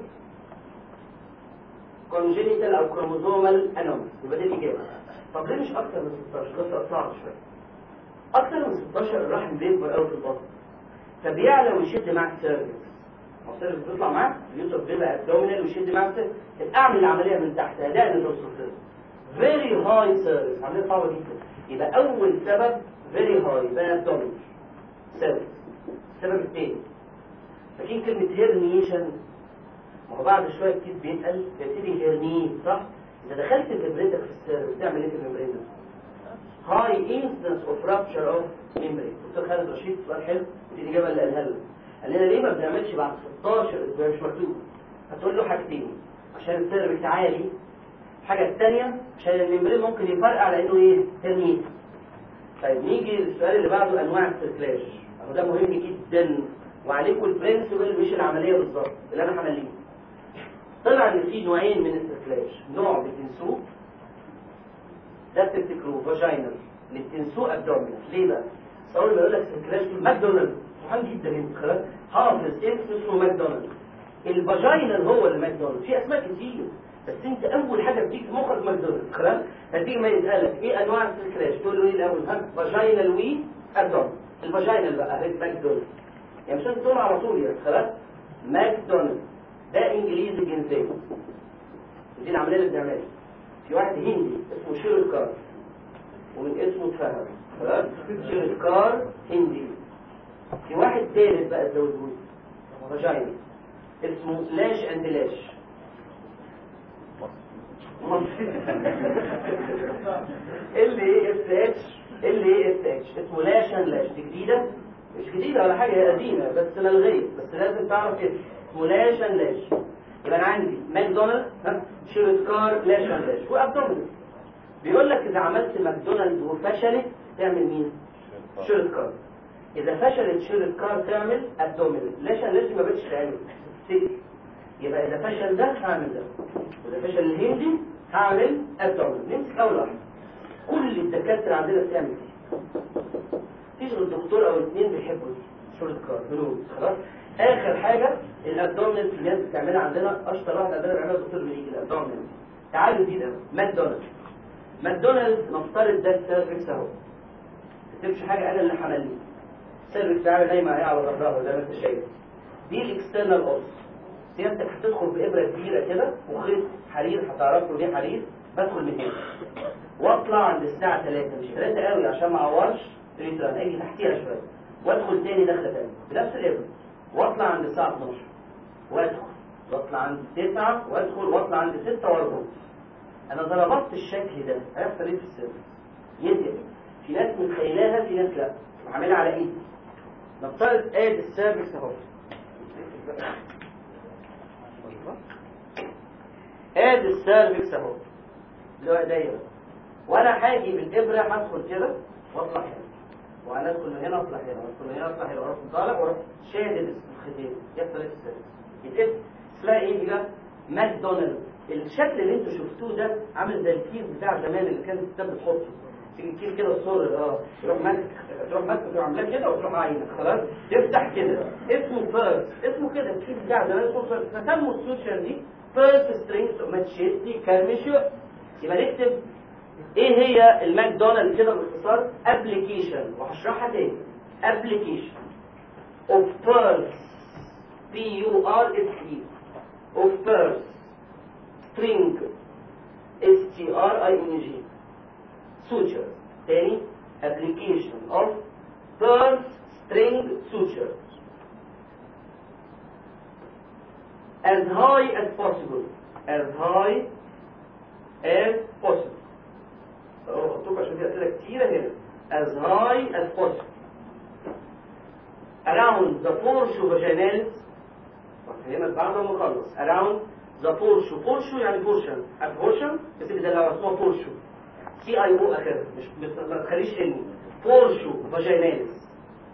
كونجنتال او كروموزومال انومال يبقى دي الاجابه طب ليه مش اكتر من 16 ده سؤال صعب شويه اكتر من 16 الرحم بيكبر قوي في البطن فبيعلى ويشد معاك السيرفكس ما السيرفكس بيطلع معاك اليوتر بيبقى ابدومينال ويشد معاك السيرفكس اعمل العمليه من تحت اداء الدوسوسيرفكس فيري هاي سيرفكس عمليه صعبه جدا يبقى اول سبب فيري هاي يبقى ابدومينال سيرفكس السبب الثاني فاكرين كلمه هيرنيشن ما هو بعد شويه الكيس بيتقل بيبتدي هيرنيه صح اذا دخلت الممبرين في السيرفكس تعمل ايه في الممبرين ده هاي انسنس اوف رابشر اوف ميموري دكتور خالد رشيد سؤال حلو دي الاجابه اللي قالها لنا قال لنا ليه ما بنعملش بعد 16 اسبوع مش مكتوب هتقول له حاجتين عشان السيرفكس عالي الحاجه الثانيه عشان الممبرين ممكن يفرقع على انه ايه ترميت طيب نيجي للسؤال اللي بعده انواع السيركلاج اهو ده مهم جدا وعليكم البرنسبل مش العمليه بالظبط اللي انا همليه طلع ان في نوعين من السيركلاج نوع بتنسوه ده بتفتكروه فاجينال اللي بتنسوه ابدومينال ليه بقى؟ اول ما يقول لك سيركلاج تقول ماكدونالدز سبحان جدا انت خلاص حافظ اسم اسمه ماكدونالدز الفاجينال هو اللي ماكدونالدز في اسماء كتير بس انت اول حاجه بتيجي في مخك ماكدونالدز خلاص هتيجي ما يسالك ايه انواع السيركلاج تقول له ايه الاول ها فاجينال وي ابدومينال الفاجينال بقى هي ماكدونالدز يعني مش لازم تقول على طول يعني خلاص ماكدونالدز ده انجليزي جنسيه دي العمليه اللي بنعملها في واحد هندي اسمه شيركار ومن اسمه اتفهم خلاص شيركار هندي في واحد ثالث بقى اتزوجوه فاجينا اسمه لاش اند لاش مصري ال اي اس اتش ال اي اس اتش اسمه لاشن لاش دي جديده مش جديده ولا حاجه هي قديمه بس ملغيه بس لازم تعرف كده اسمه لاشن لاش يبقى انا عندي ماكدونالدز ها شيرت كار لاشن لاش وابدومينال بيقول لك اذا عملت ماكدونالدز وفشلت تعمل مين شيرت كار اذا فشلت شيرت كار تعمل ابدومينال لاشن لاش ما بقتش تعمل تكتب يبقى اذا فشل ده هعمل ده واذا فشل الهندي هعمل ابدومينال نمسك اول واحده كل الدكاتره عندنا بتعمل دي مفيش غير دكتور او اثنين بيحبوا دي شورت كار هنود خلاص اخر حاجه الابدومينال في الناس بتعملها عندنا اشطر واحد عندنا بيعملها الدكتور بيجي الابدومينال تعالوا دي ده ماكدونالدز ماكدونالدز نفترض ده السيرفكس اهو ما تكتبش حاجه انا اللي حملني السيرفكس بتاعي نايمه اهي على ظهرها زي ما انت شايف دي الاكسترنال اوس سيادتك هتدخل بابره كبيره كده وخيط حرير هتعرفوا ليه حرير بدخل من هنا واطلع عند الساعه 3 مش 3 قوي عشان ما اعورش ريتران اجي تحتيها شويه وادخل تاني دخله تاني بنفس الابره واطلع عند الساعه 12 وادخل واطلع عند 9 وادخل واطلع عند 6 واربع انا ضربت الشكل ده هيحصل ايه في السيرفس يدي في ناس متخيلاها في ناس لا عاملها على ايدي نفترض ادي السيرفس اهو ادي السيرفكس اهو اللي هو دايره وانا هاجي بالابره هدخل كده واطلع هنا وانا ادخل من هنا اطلع هنا وادخل من هنا اطلع هنا واروح طالع واروح شادد الخدين يحصل ايه في السيرفكس يتقفل اسمها ايه دي بقى ماكدونالدز الشكل اللي انتوا شفتوه ده عامل زي الكيس بتاع زمان اللي كانت الستات بتحطه تيجي الكيس كده الصور اه تروح ماسك تروح ماسك تروح عاملاه كده وتروح عينك خلاص تفتح كده اسمه فيرس اسمه كده الكيس بتاع زمان اسمه فيرس فسموا السوشيال دي فيرست سترينجز ماتشيتي كارميشو يبقى نكتب ايه هي الماكدونالدز كده باختصار ابلكيشن وهشرحها تاني ابلكيشن اوف بيرس بي يو ار اس اي اوف بيرس string s t r i n g suture تاني application of purse string suture as high as possible as high as possible اهو حطوك عشان في اسئله كتيره هنا as high as possible around the portion vaginalis هفهمك بعد ما اخلص around ذا بورشو بورشو يعني بورشن عارف بورشن بس ده لو اسمها بورشو سي اي او اخر مش مش- ما تخليش اني بورشو فاجيناليس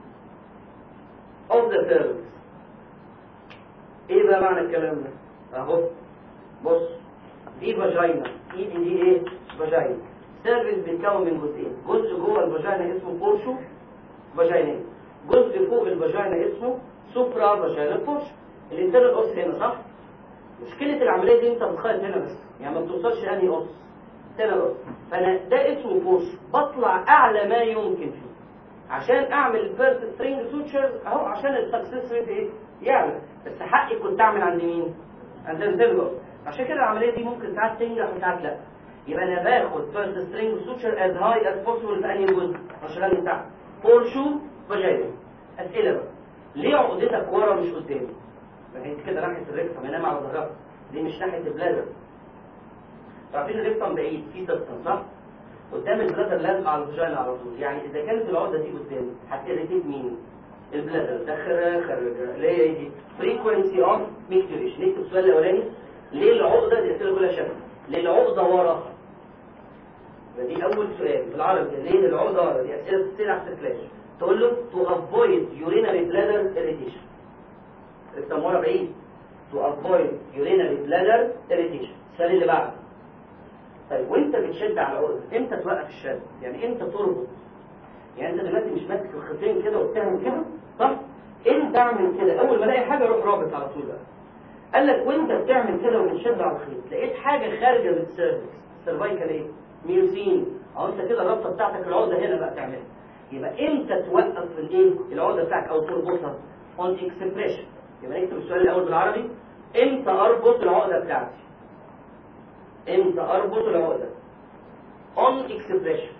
اوف ذا سيرفكس ايه بقى معنى الكلام ده اهو بص دي فاجينا ايدي دي ايه فاجينا سيرفكس بيتكون من جزئين جزء جوه الفاجينا اسمه بورشو فاجينال جزء فوق الفاجينا اسمه سوبرا فاجينال بورشو الانترنال اوس هنا صح مشكلة العملية دي انت بتخيط هنا بس يعني ما بتوصلش انهي قص هنا بس فانا ده اسمه بوش بطلع اعلى ما يمكن فيه عشان اعمل الفيرست سترينج سوتشرز اهو عشان السكسس ريت ايه يعلى بس حقي كنت اعمل عند مين عند الفيرجوس عشان كده العملية دي ممكن ساعات تنجح وساعات لا يبقى انا باخد فيرست سترينج سوتشر از هاي از بوسيبل في انهي جزء عشان بتاع بورشو فاجينا اسئله بقى ليه عقدتك ورا مش قدامي فهي كده ناحيه الريكتم ينام على ظهرها دي مش ناحيه البلادر عارفين الريكتم بعيد في سيستم صح قدام البلادر لازم على الفاجينا على طول يعني اذا كانت العقده دي قدامي هتريتيت مين البلادر داخل خارج اللي هي دي فريكونسي اوف ميكتوريشن نكتب السؤال الاولاني ليه العقده دي اسئله كلها شكل ليه العقده ورا يبقى دي اول سؤال بالعربي ليه العقده ورا دي اسئله بتسال على الفلاش تقول له to avoid urinary bladder irritation رقم ورا بعيد to avoid urinary bladder irritation السؤال اللي بعده طيب وانت بتشد على العقده امتى توقف الشد يعني امتى تربط يعني انت دلوقتي مش ماسك الخيطين كده وبتعمل كده صح امتى اعمل كده اول ما الاقي حاجه اروح رابط على طول بقى قال لك وانت بتعمل كده وبتشد على الخيط لقيت حاجه خارجه من السيرفكس السيرفايكال ايه ميوسين اهو انت كده الرابطه بتاعتك العقده هنا بقى تعملها يبقى امتى توقف الايه العقده بتاعك او تربطها اون اكسبريشن يبقى نكتب السؤال الاول بالعربي امتى اربط العقده بتاعتي امتى اربط العقده on expression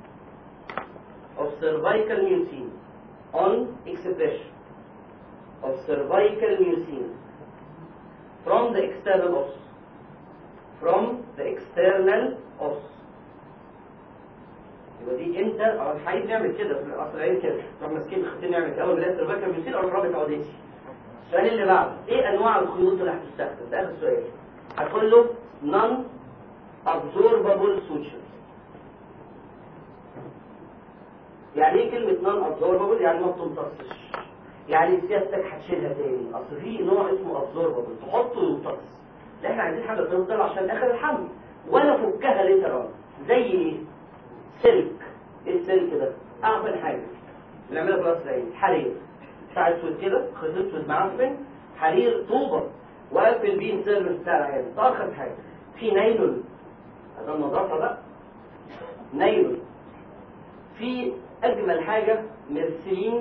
of cervical mucin on expression of cervical mucin from the external os from the external os يبقى دي انت اه الحقيقة بنعمل كده في الاصل العين كده نروح ماسكين الخطين نعمل كده اول ما نلاقي الرباكه بيصير او رابط عودتي السؤال اللي بعده ايه انواع الخيوط اللي هتستخدم ده اخر سؤال هتقول له non absorbable sutures يعني ايه كلمة non absorbable يعني ما بتمتصش يعني سيادتك هتشيلها تاني اصل في نوع اسمه absorbable تحطه يمتص لا احنا عايزين حاجة تفضل عشان اخر الحمل ولا فكها ليتر زي ايه سلك ايه السلك ده اعفن حاجة بنعملها براس العين حرير بتاع اسود كده خيط اسود معفن حرير طوبة وقفل بيه السيرفس بتاع العين ده ارخص حاجة في نايلون هذا النظافة بقى نايلون في اجمل حاجة مرسلين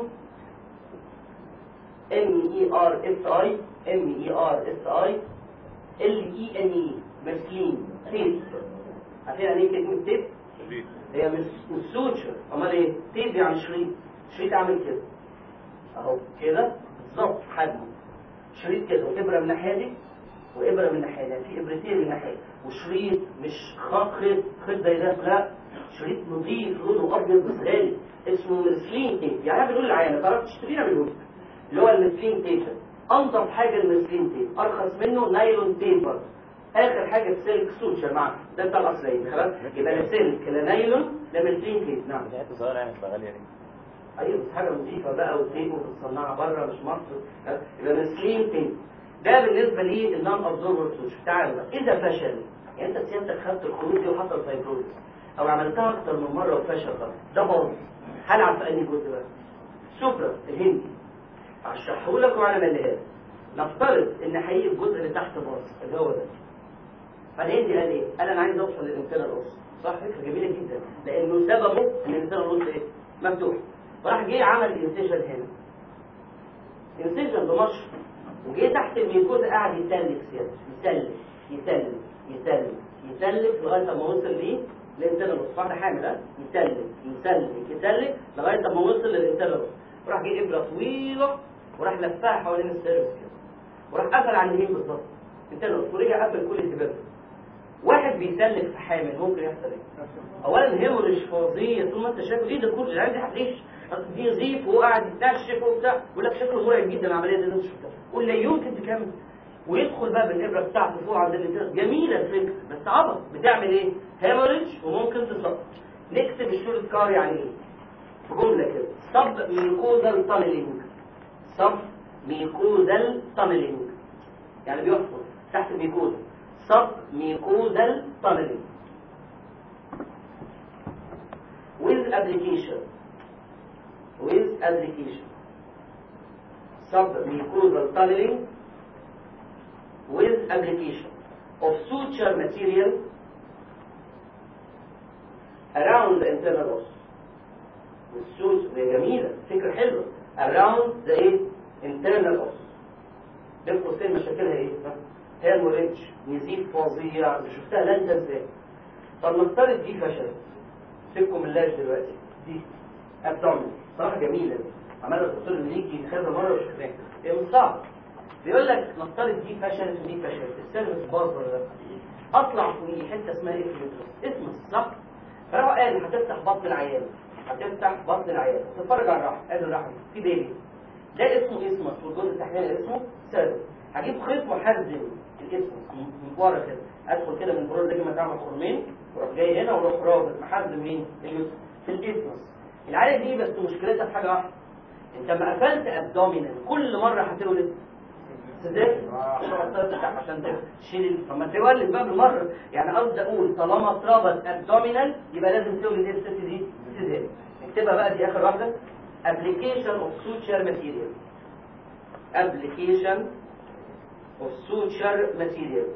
ام اي ار اس اي ام اي ار اس اي ال اي ان اي مرسلين تيب عارفين يعني ايه كلمة تيب؟ هي مش مش سوتشر امال ايه؟ تيب يعني شريط شريط عامل كده اهو كده بالظبط حجمه شريط كده وابره من الناحيه دي وابره من الناحيه دي يعني في ابرتين من الناحيه وشريط مش خط خيط خيط زي ده لا شريط نظيف لونه ابيض بس غالي اسمه مرسلين تيب يعني انا بنقول للعيان تعرف تشتريها بالهوت اللي هو المرسلين تيب ده انضف حاجه المرسلين تيب ارخص منه نايلون تيب برضه اخر حاجه السلك سوتشر مع ده بتاع الاصليه خلاص يبقى لا سلك لا نايلون لا مرسلين تيب نعم دي حته صغيره يعني تبقى غاليه ليه؟ ايوه بس حاجه نظيفه بقى وتيب وتتصنع بره مش مصر ها؟ يبقى مسكين تيب ده بالنسبه لي النون ابزوربر سوتش تعالوا بقى اذا فشل يعني انت سيادتك خدت الخروج دي وحصل فايبروز او عملتها اكتر من مره وفشل بقى ده باظ هلعب في انهي جزء بقى سوبرا الهندي هشرحه لك وانا مليان نفترض ان حقيقي الجزء اللي تحت باظ اللي هو ده فالهندي قال ايه؟ قال انا عايز اوصل للانسان القص صح فكره جميله جدا لانه سببه ان الانسان القص ايه؟ مفتوح فراح جه عمل انسجن هنا انسجن بمشط وجه تحت الميكوزا قاعد يسلك سيادة يسلك يسلك يسلك يسلك لغايه ما وصل ليه للانسان القص واحده حامل ها يسلك يسلك يسلك لغايه ما وصل للانسان القص وراح جه ابره طويله وراح لفها حوالين السيرفس كده وراح قفل على اليمين بالظبط انسان القص ورجع قفل كل الدبابه واحد بيسلك في حامل ممكن يحصل ايه؟ اولا هيموريج فظيع طول ما انت شايفه ايه ده كله العيال دي هتعيش أصل دي زيف وهو قاعد يتنشف وبتاع يقول لك شكله مرعب جدا العمليه دي مش شفتها قول لا يمكن تكمل ويدخل بقى بالابره بتاعته فوق عند الانسان جميله الفكره بس عبط بتعمل ايه؟ هيموريج وممكن تسقط نكتب الشورت كار يعني ايه؟ في جمله كده سب ميكوزال تانلينج سب ميكوزال تانلينج يعني بيحفر تحت الميكوزا سب ميكوزال تانلينج with application with application submucosal tunneling with application of suture material around the internal os والسوس دي جميلة فكرة حلوة around the ايه internal os بين قوسين مشاكلها ايه هيموريدج نزيف فظيع مش شفتها لا انت ازاي طب نفترض دي فشلت سيبكم بالله دلوقتي دي ابدومين صراحه جميله دي عماله الدكتور اللي يجي كذا مره وشفناها هي مش صعب بيقول لك نفترض دي فشلت ودي فشلت السيرفس باظ ولا لا اطلع في حته اسمها ايه في الفيتروس اسمه صح فراح قال هتفتح بطن العيان هتفتح بطن العيان تتفرج على الرحم ادي الرحم في بيبي ده اسمه اسمه والجزء التحتاني اسمه سيرفس هجيب خيط محزم الاسم من ورا كده ادخل كده من برول لجمه تعمل خرمين واروح جاي هنا واروح رابط محزم مين اليوسف في الاسمس العيال دي بس مشكلتها في حاجه واحده انت لما قفلت ابدومينال كل مره هتولد تذاكر عشان تشيل فما تولد بقى بالمره يعني قصدي اقول طالما اتربط ابدومينال يبقى لازم تولد ايه الست دي سيزاريان اكتبها بقى دي اخر واحده application of suture material application of suture material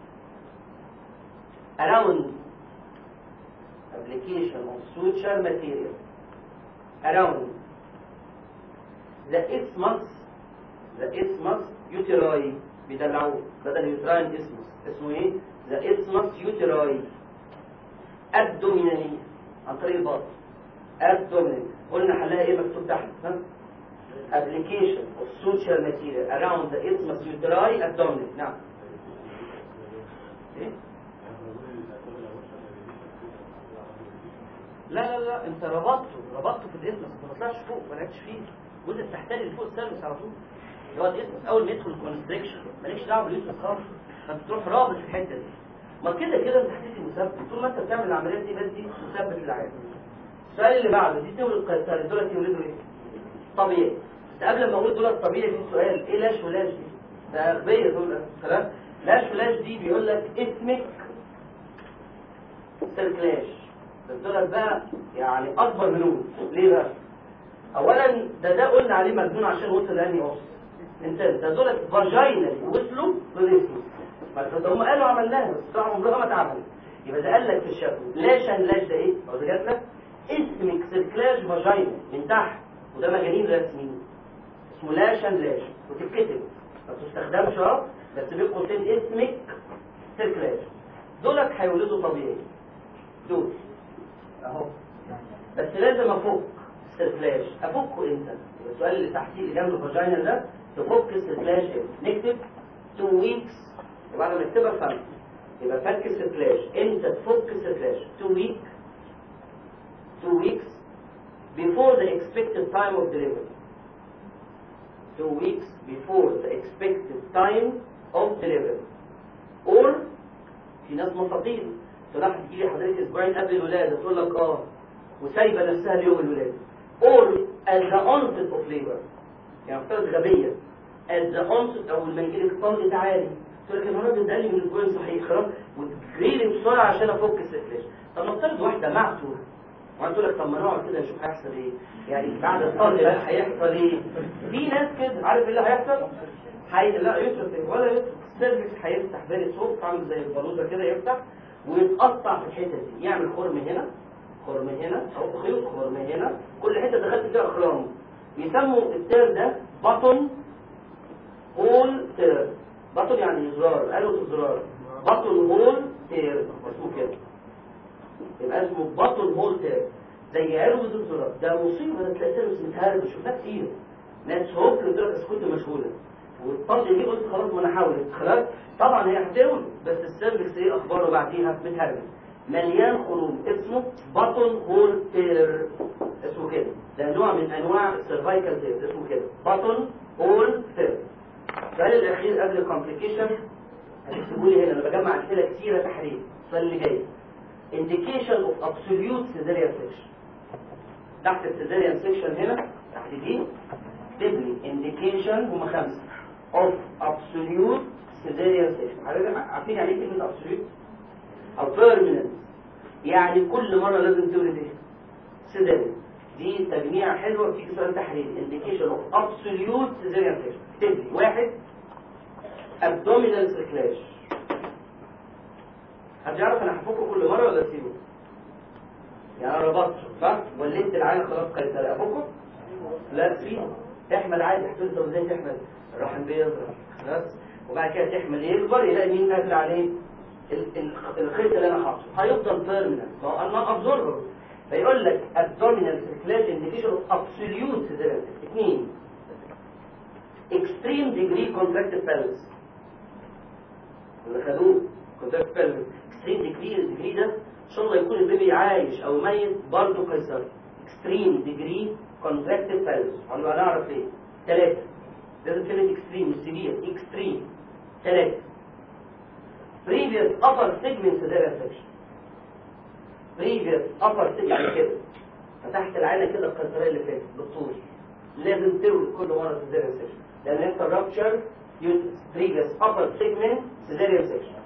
around application of suture material around the isthmus the isthmus uteri بيدلعوه بدل يوتراين اسمس اسمه ايه the isthmus uteri abdominally عن طريق البطن abdominally قلنا حلها ايه مكتوب تحت ها application of suture material around the isthmus uteri abdominally نعم ايه بقى انت ربطته ربطته في الاسم ما طلعش فوق ما لعبتش فيه الجزء التحتاني اللي فوق السيرفس على طول اللي هو الاسم اول ما يدخل الكونستريكشن مالكش دعوه باليوترس خالص فانت تروح رابط في الحته دي ما كده كده انت هتدي مثبت طول ما انت بتعمل العمليات دي بدي مثبت للعيان السؤال اللي بعده دي تولد قيصري دول يولدوا ايه؟ طبيعي بس قبل ما اقول دول الطبيعي في سؤال ايه لاش ولاش دي؟ ده اغبياء دول خلاص لاش ولاش دي بيقول لك اسمك سيركلاش بس دول بقى يعني اكبر منهم ليه بقى؟ اولا ده ده قلنا عليه مجنون عشان وصل لاني اوس انت ده دول فاجينال وصلوا للاسم بس هم قالوا عملناها بس طبعا عمرها ما اتعملت يبقى ده قال لك في الشكل لاشن لاش ده ايه؟ او ده جات لك اسمك سيركلاج فاجينا من تحت وده مجانين رسميين اسمه لاشن لاش وتتكتب ما بتستخدمش اه بس بين قوسين اسمك سيركلاج دولت هيولدوا طبيعي دول اهو بس لازم افك السيركلاج افكه امتى؟ يبقى السؤال اللي تحتيه اللي جنب الفاجينا ده تفك السيركلاج امتى؟ نكتب 2 ويكس وبعد ما نكتبها فهمت يبقى فك السيركلاج امتى تفك السيركلاج 2 ويك 2 weeks before the expected time of delivery. Two weeks before the expected time of delivery. Or في ناس مساطيل تلاحظ تجي لي حضرتك اسبوعين قبل الولاده تقول لك اه وسايبه نفسها ليوم الولاده. Or at the onset of labor. يعني افترض غبيه. At the onset اول ما يجي لك طلق عالي تقول لك الراجل ده لي من اسبوعين صحيح خلاص وتجري لي بسرعه عشان افك السكليش. طب نفترض واحده معتوه وقلت لك طب ما نقعد كده نشوف هيحصل ايه يعني بعد الطرد ده هيحصل ايه في ناس كده عارف ايه اللي هيحصل هي... لا يترك ولا يترك السيرفكس هيفتح بالي صوت عامل زي البلوزه كده يفتح ويتقطع في الحته دي يعمل خرم هنا خرم هنا او خيوط خرم هنا كل حته دخلت فيها اخرام يسموا التير ده بطن هول تير بطن يعني زرار قالوا زرار بطن هول تير اسمه كده يبقى اسمه بطن هول تاب زي عروض الزرار ده مصيبه ده تلاقي سيرفس متهرب شفناه كتير ناس هوب قلت لك كنت مشغوله والطلق دي قلت خلاص ما انا حاولت خلاص طبعا هي هتولد بس السيرفكس ايه اخباره بعديها متهرب مليان خروم اسمه بطن هول تير اسمه كده ده نوع من انواع السيرفايكال تير اسمه كده بطن هول تير السؤال الاخير قبل الكومبليكيشن هتكتبوا لي هنا انا بجمع اسئله كتيره تحرير السؤال اللي جاي indication of absolute cesarean section تحت السيزاريان سيكشن هنا تحت دي اكتب لي indication هم خمسه of absolute cesarean section عارفين يعني ايه كلمه absolute او permanent يعني كل مره لازم تولد ايه سيزاريان دي تجميع حلوه في سؤال تحريري indication of absolute cesarean section اكتب لي واحد abdominal circulation حد يعرف انا هفكه كل مره ولا اسيبه يعني انا ربطته صح وليت العين خلاص قيصري افكه لا تسيبه تحمل عادي هتقول طب ازاي تحمل الرحم بيظهر خلاص وبعد كده تحمل يكبر يلاقي مين قافل عليه ال- ال- الخيط اللي انا حاطه هيفضل بيرمننت ما هو انا ابزوربر فيقول لك abdominal circulation indication of absolute cesarean اثنين extreme degree contracted pelvis اللي خدوه contracted pelvis extreme degree degree ده ان شاء الله يكون البيبي عايش او ميت برضه قيصري extreme degree contracted pelvis هنبقى نعرف ليه ثلاثة لازم كلمة extreme مش severe extreme ثلاثة previous upper segment cesarean section previous upper segment يعني كده فتحت العينة كده القيصرية اللي فاتت بالطول لازم تولد كل مرة cesarean section لأن انت rupture uterus previous upper segment cesarean section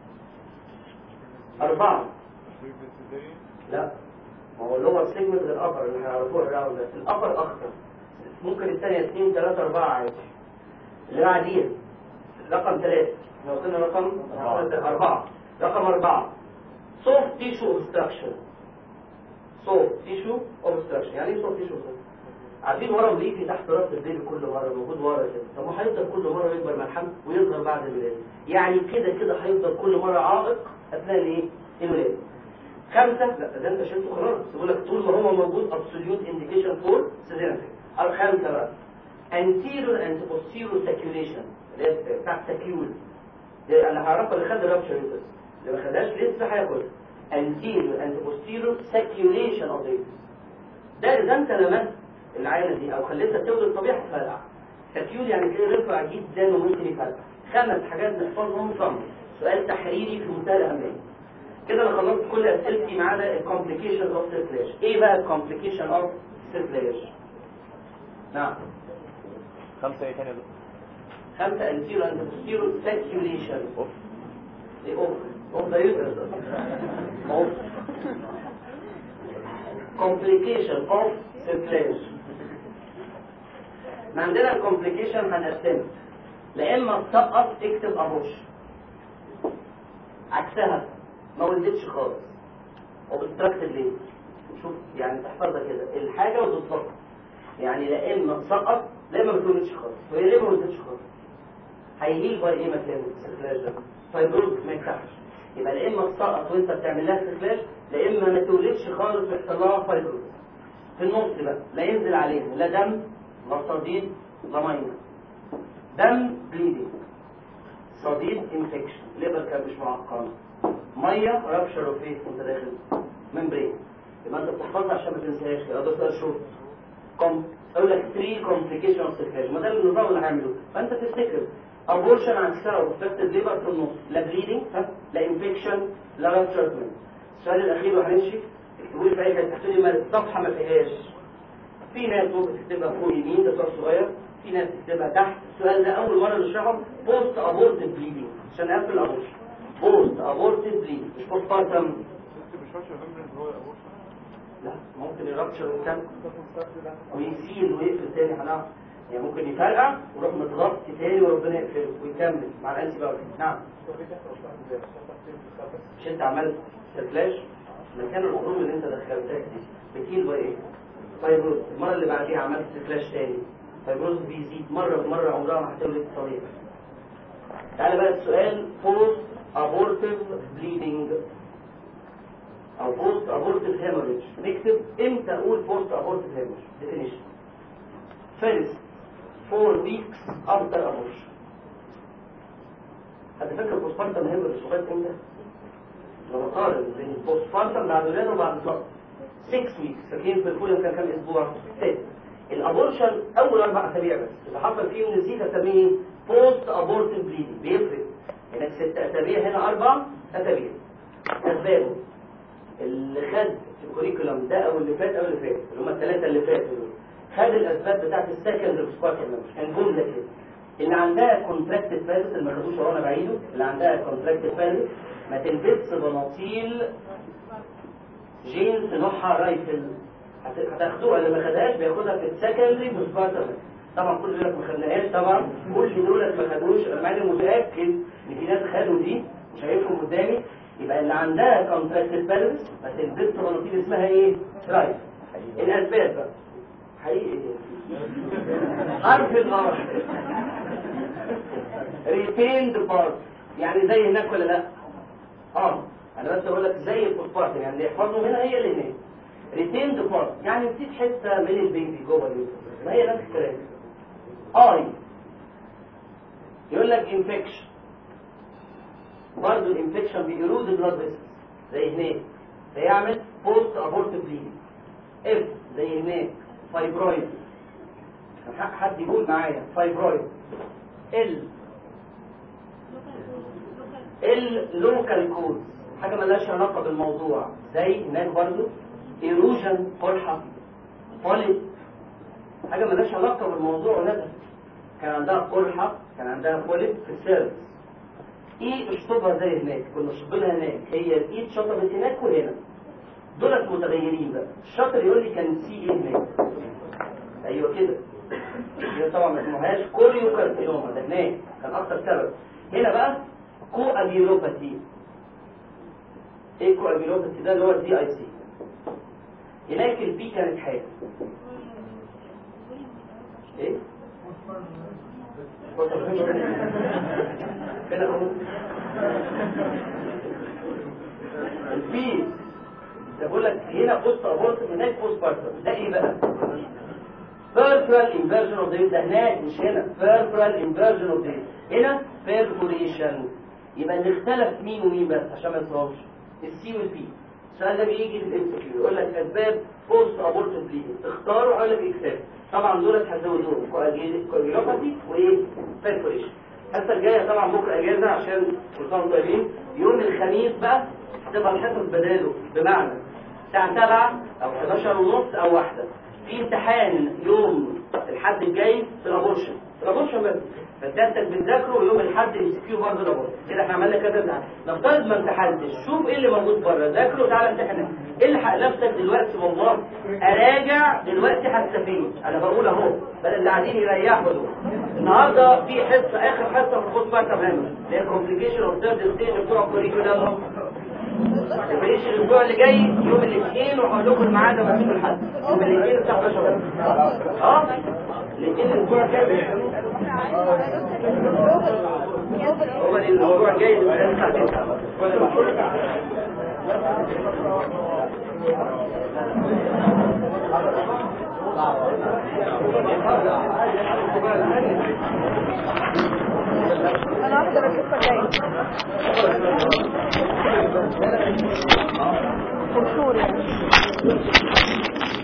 أربعة لا ما هو اللور سيجمنت غير الأبر اللي هنعرفوه الراوند ده الأبر أخطر ممكن الثانية اثنين ثلاثة أربعة عادي اللي بعديها رقم ثلاثة احنا وصلنا رقم أربعة رقم أربعة soft tissue obstruction soft tissue obstruction يعني ايه soft tissue obstruction؟ عارفين ورم ليفي تحت راس البيبي كل مرة موجود ورا كده طب ما هيفضل كل مرة يكبر مع الحمل ويظهر بعد الولادة يعني كده كده هيفضل كل مرة عائق أثناء الايه؟ الولادة خمسة لا ده انت شلته خلاص بيقول لك طول ما هو موجود absolute indication for cesarean section أو خمسة بقى anterior and posterior circulation اللي هي بتاع التكيول دي انا هعرفها اللي خد الرابشر يوتس اللي ما خدهاش لسه هياخدها anterior and posterior circulation of the uterus ده اذا انت لمست العينه دي او خليتها تولد طبيعي هتفرقع سكيول يعني كده رفع جدا وممكن يفرقع خمس حاجات نحفظهم صم سؤال تحريري في منتهى الاهميه كده انا خلصت كل اسئلتي ما عدا الكومبليكيشن اوف سيركلاش ايه بقى الكومبليكيشن اوف سيركلاش نعم خمسة ايه تاني يا دكتور؟ خمسه انتيرو اند بوستيرو سيركيوليشن اوف ايه اوف اوف ذا يوترس اوف complication of circulation ما عندنا complication هنقسمها لا اما تسقط اكتب ابوش عكسها ما ولدتش خالص وبتركتب ليه شوف يعني تحفظها كده الحاجه وتتسقط يعني لا اما تسقط لا اما ما تولدش خالص وهي ليه ما ولدتش خالص هيهيل باي ايه مكانه السيركلاج ده فايبروز ما ينفعش يبقى لا اما تسقط وانت بتعمل لها سيركلاج لا اما ما تولدش خالص ويحصل لها فايبروز في النص بقى لا ينزل عليها لا دم لا صديد لا ميه دم بليدنج صديد انفكشن ليبر كان مش معقمه ميه رابشر اوف ايه وانت داخل ممبرين يبقى انت بتحفظها عشان ما تنساهاش كده ده سؤال شورت كوم اقول لك 3 كومبليكيشن اوف سيركلاج ما ده النظام اللي هعمله فانت تفتكر ابورشن عكسها وبتكتب ليبر في النص لا بليدنج لا انفكشن لا رابشر السؤال الاخير وهنمشي اكتبوا لي في اي حته تحتوا لي ما- الصفحه ما فيهاش في ناس ممكن تكتبها فوق يمين ده سؤال صغير في ناس تكتبها تحت السؤال ده اول مره نشرحه بوست ابورتيف بليدنج عشان نقفل الابورشن بوست ابورتيف بليدنج مش بوست بارتم مش فاكر ممبرين هو الابورشن لا ممكن يرابشر ويكمل ويسيل ويقفل تاني هنعرف يعني ممكن يفرقع ويروح متغطي تاني وربنا يقفله ويكمل مع الانتي بايوتيك نعم مش انت عملت سيركلاش مكان الخروج اللي انت دخلتها دي بتيل باي ايه؟ فايبروز المره اللي بعديها عملت سيركلاش تاني فايبروز بيزيد مره بمره عمرها ما هتولد طبيعي تعالى بقى السؤال بوست ابورتيف بليدنج او بوست ابورتيف هيموريج نكتب امتى اقول بوست ابورتيف هيموريج ديفينيشن فيرست 4 ويكس افتر ابورشن حد فاكر بوست بارتم هيموريج لغايه امتى؟ لما قارن بين البوست بارتم بعد الولاده وبعد الضغط 6 ويكس فاكرين في الفوليوم كان كام اسبوع؟ 6 الابورشن اول اربع اسابيع بس اللي حصل فيهم نزيف اسميه بوست ابورتيف بليدنج بيفرق هناك ست اسابيع هنا اربع اسابيع اسبابه اللي خد في الكوريكولم ده او اللي فات او اللي فات اللي هم الثلاثه اللي فاتوا دول خد الاسباب بتاعت السكند سبارك كان جمله كده اللي عندها كونتراكتد فالس اللي ما خدوش وانا بعيده اللي عندها كونتراكتد فالس ما تلبسش بناطيل جينز نوعها رايفل هت- هتاخدوها اللي ما خدهاش بياخدها في السكندري مسبارتم طبعا كل دول ما خدناهاش طبعا كل دول ما خدوش انا معني متاكد ان في ناس خدوا دي وشايفهم قدامي يبقى اللي عندها كونتراكتد بالانس ما تلبسش بناطيل اسمها ايه؟ رايفل الاسباب بقى حقيقي حرف الار ريتيند بارت يعني زي هناك ولا لا؟ اه انا بس بقول لك زي الفوسفات يعني اللي يحفظه هنا هي اللي هناك ريتيند بارت يعني نسيت حته من البيبي جوه اليوتيوب ما هي نفس الكلام اي يقول لك انفكشن برضه الانفكشن بيرود البلاد فيسلز زي هناك فيعمل بوست ابورتيف بليدنج اف زي هناك فايبرويد حد يقول معايا فايبرويد ال اللوكال كوز حاجه ملهاش علاقه بالموضوع زي هناك برضو ايروجن قرحه بوليت حاجه ملهاش علاقه بالموضوع ولا كان عندها قرحه كان عندها بوليت في السيرفس ايه اشطبها زي هناك كنا شطبينها هناك هي الايد شطبت هناك وهنا دولت متغيرين بقى الشاطر يقول لي كان سي ايه هناك ايوه كده هي طبعا ما اسمهاش كوريو كارسينوما ده هناك كان اكتر سبب هنا بقى كو ابيلوباثي ايه كو ابيلوباثي ده اللي هو الدي اي سي هناك البي كانت حاجه ايه كده اهو البي ده بقول لك هنا بوست ابورت هناك بوست بارتر ده ايه بقى peripheral inversion of the ده هناك مش هنا peripheral inversion of the هنا perforation يبقى اللي اختلف مين ومين بس عشان ما يصابش السي والبي السؤال ده بيجي في الام كيو يقول لك اسباب بوست ابورتيف بليدنج اختاروا هقول لك اكساب طبعا دول هتزودوهم كواجيلوباثي وايه بيرفوريشن الحصه الجايه طبعا بكره اجازه عشان كل سنه وانتم طيبين يوم الخميس بقى هتبقى الحصص بداله بمعنى الساعه 7 او 11 ونص او واحدة في امتحان يوم الحد الجاي في الابورشن في الابورشن بس فانتك بتذاكره ويوم الحد ام كيو برضه الابورشن كده احنا عملنا كذا امتحان نفترض ما امتحنتش شوف ايه اللي موجود بره ذاكره وتعالى امتحن الحق نفسك دلوقتي والله اراجع دلوقتي هستفيد انا بقول اهو بدل اللي قاعدين يريحوا دول النهارده في حصه اخر حصه في الخطبه تماما اللي هي كومبليكيشن اوف ثيرد ستيج بتوع الكوريكولم البريش الاسبوع اللي جاي يوم الاثنين وهقول لكم الميعاد ما فيش الحد يوم الاثنين الساعه 11 اه الاثنين الاسبوع الجاي هو الاسبوع الجاي الساعه 9 انا واحده بشوفها جاي قصور يعني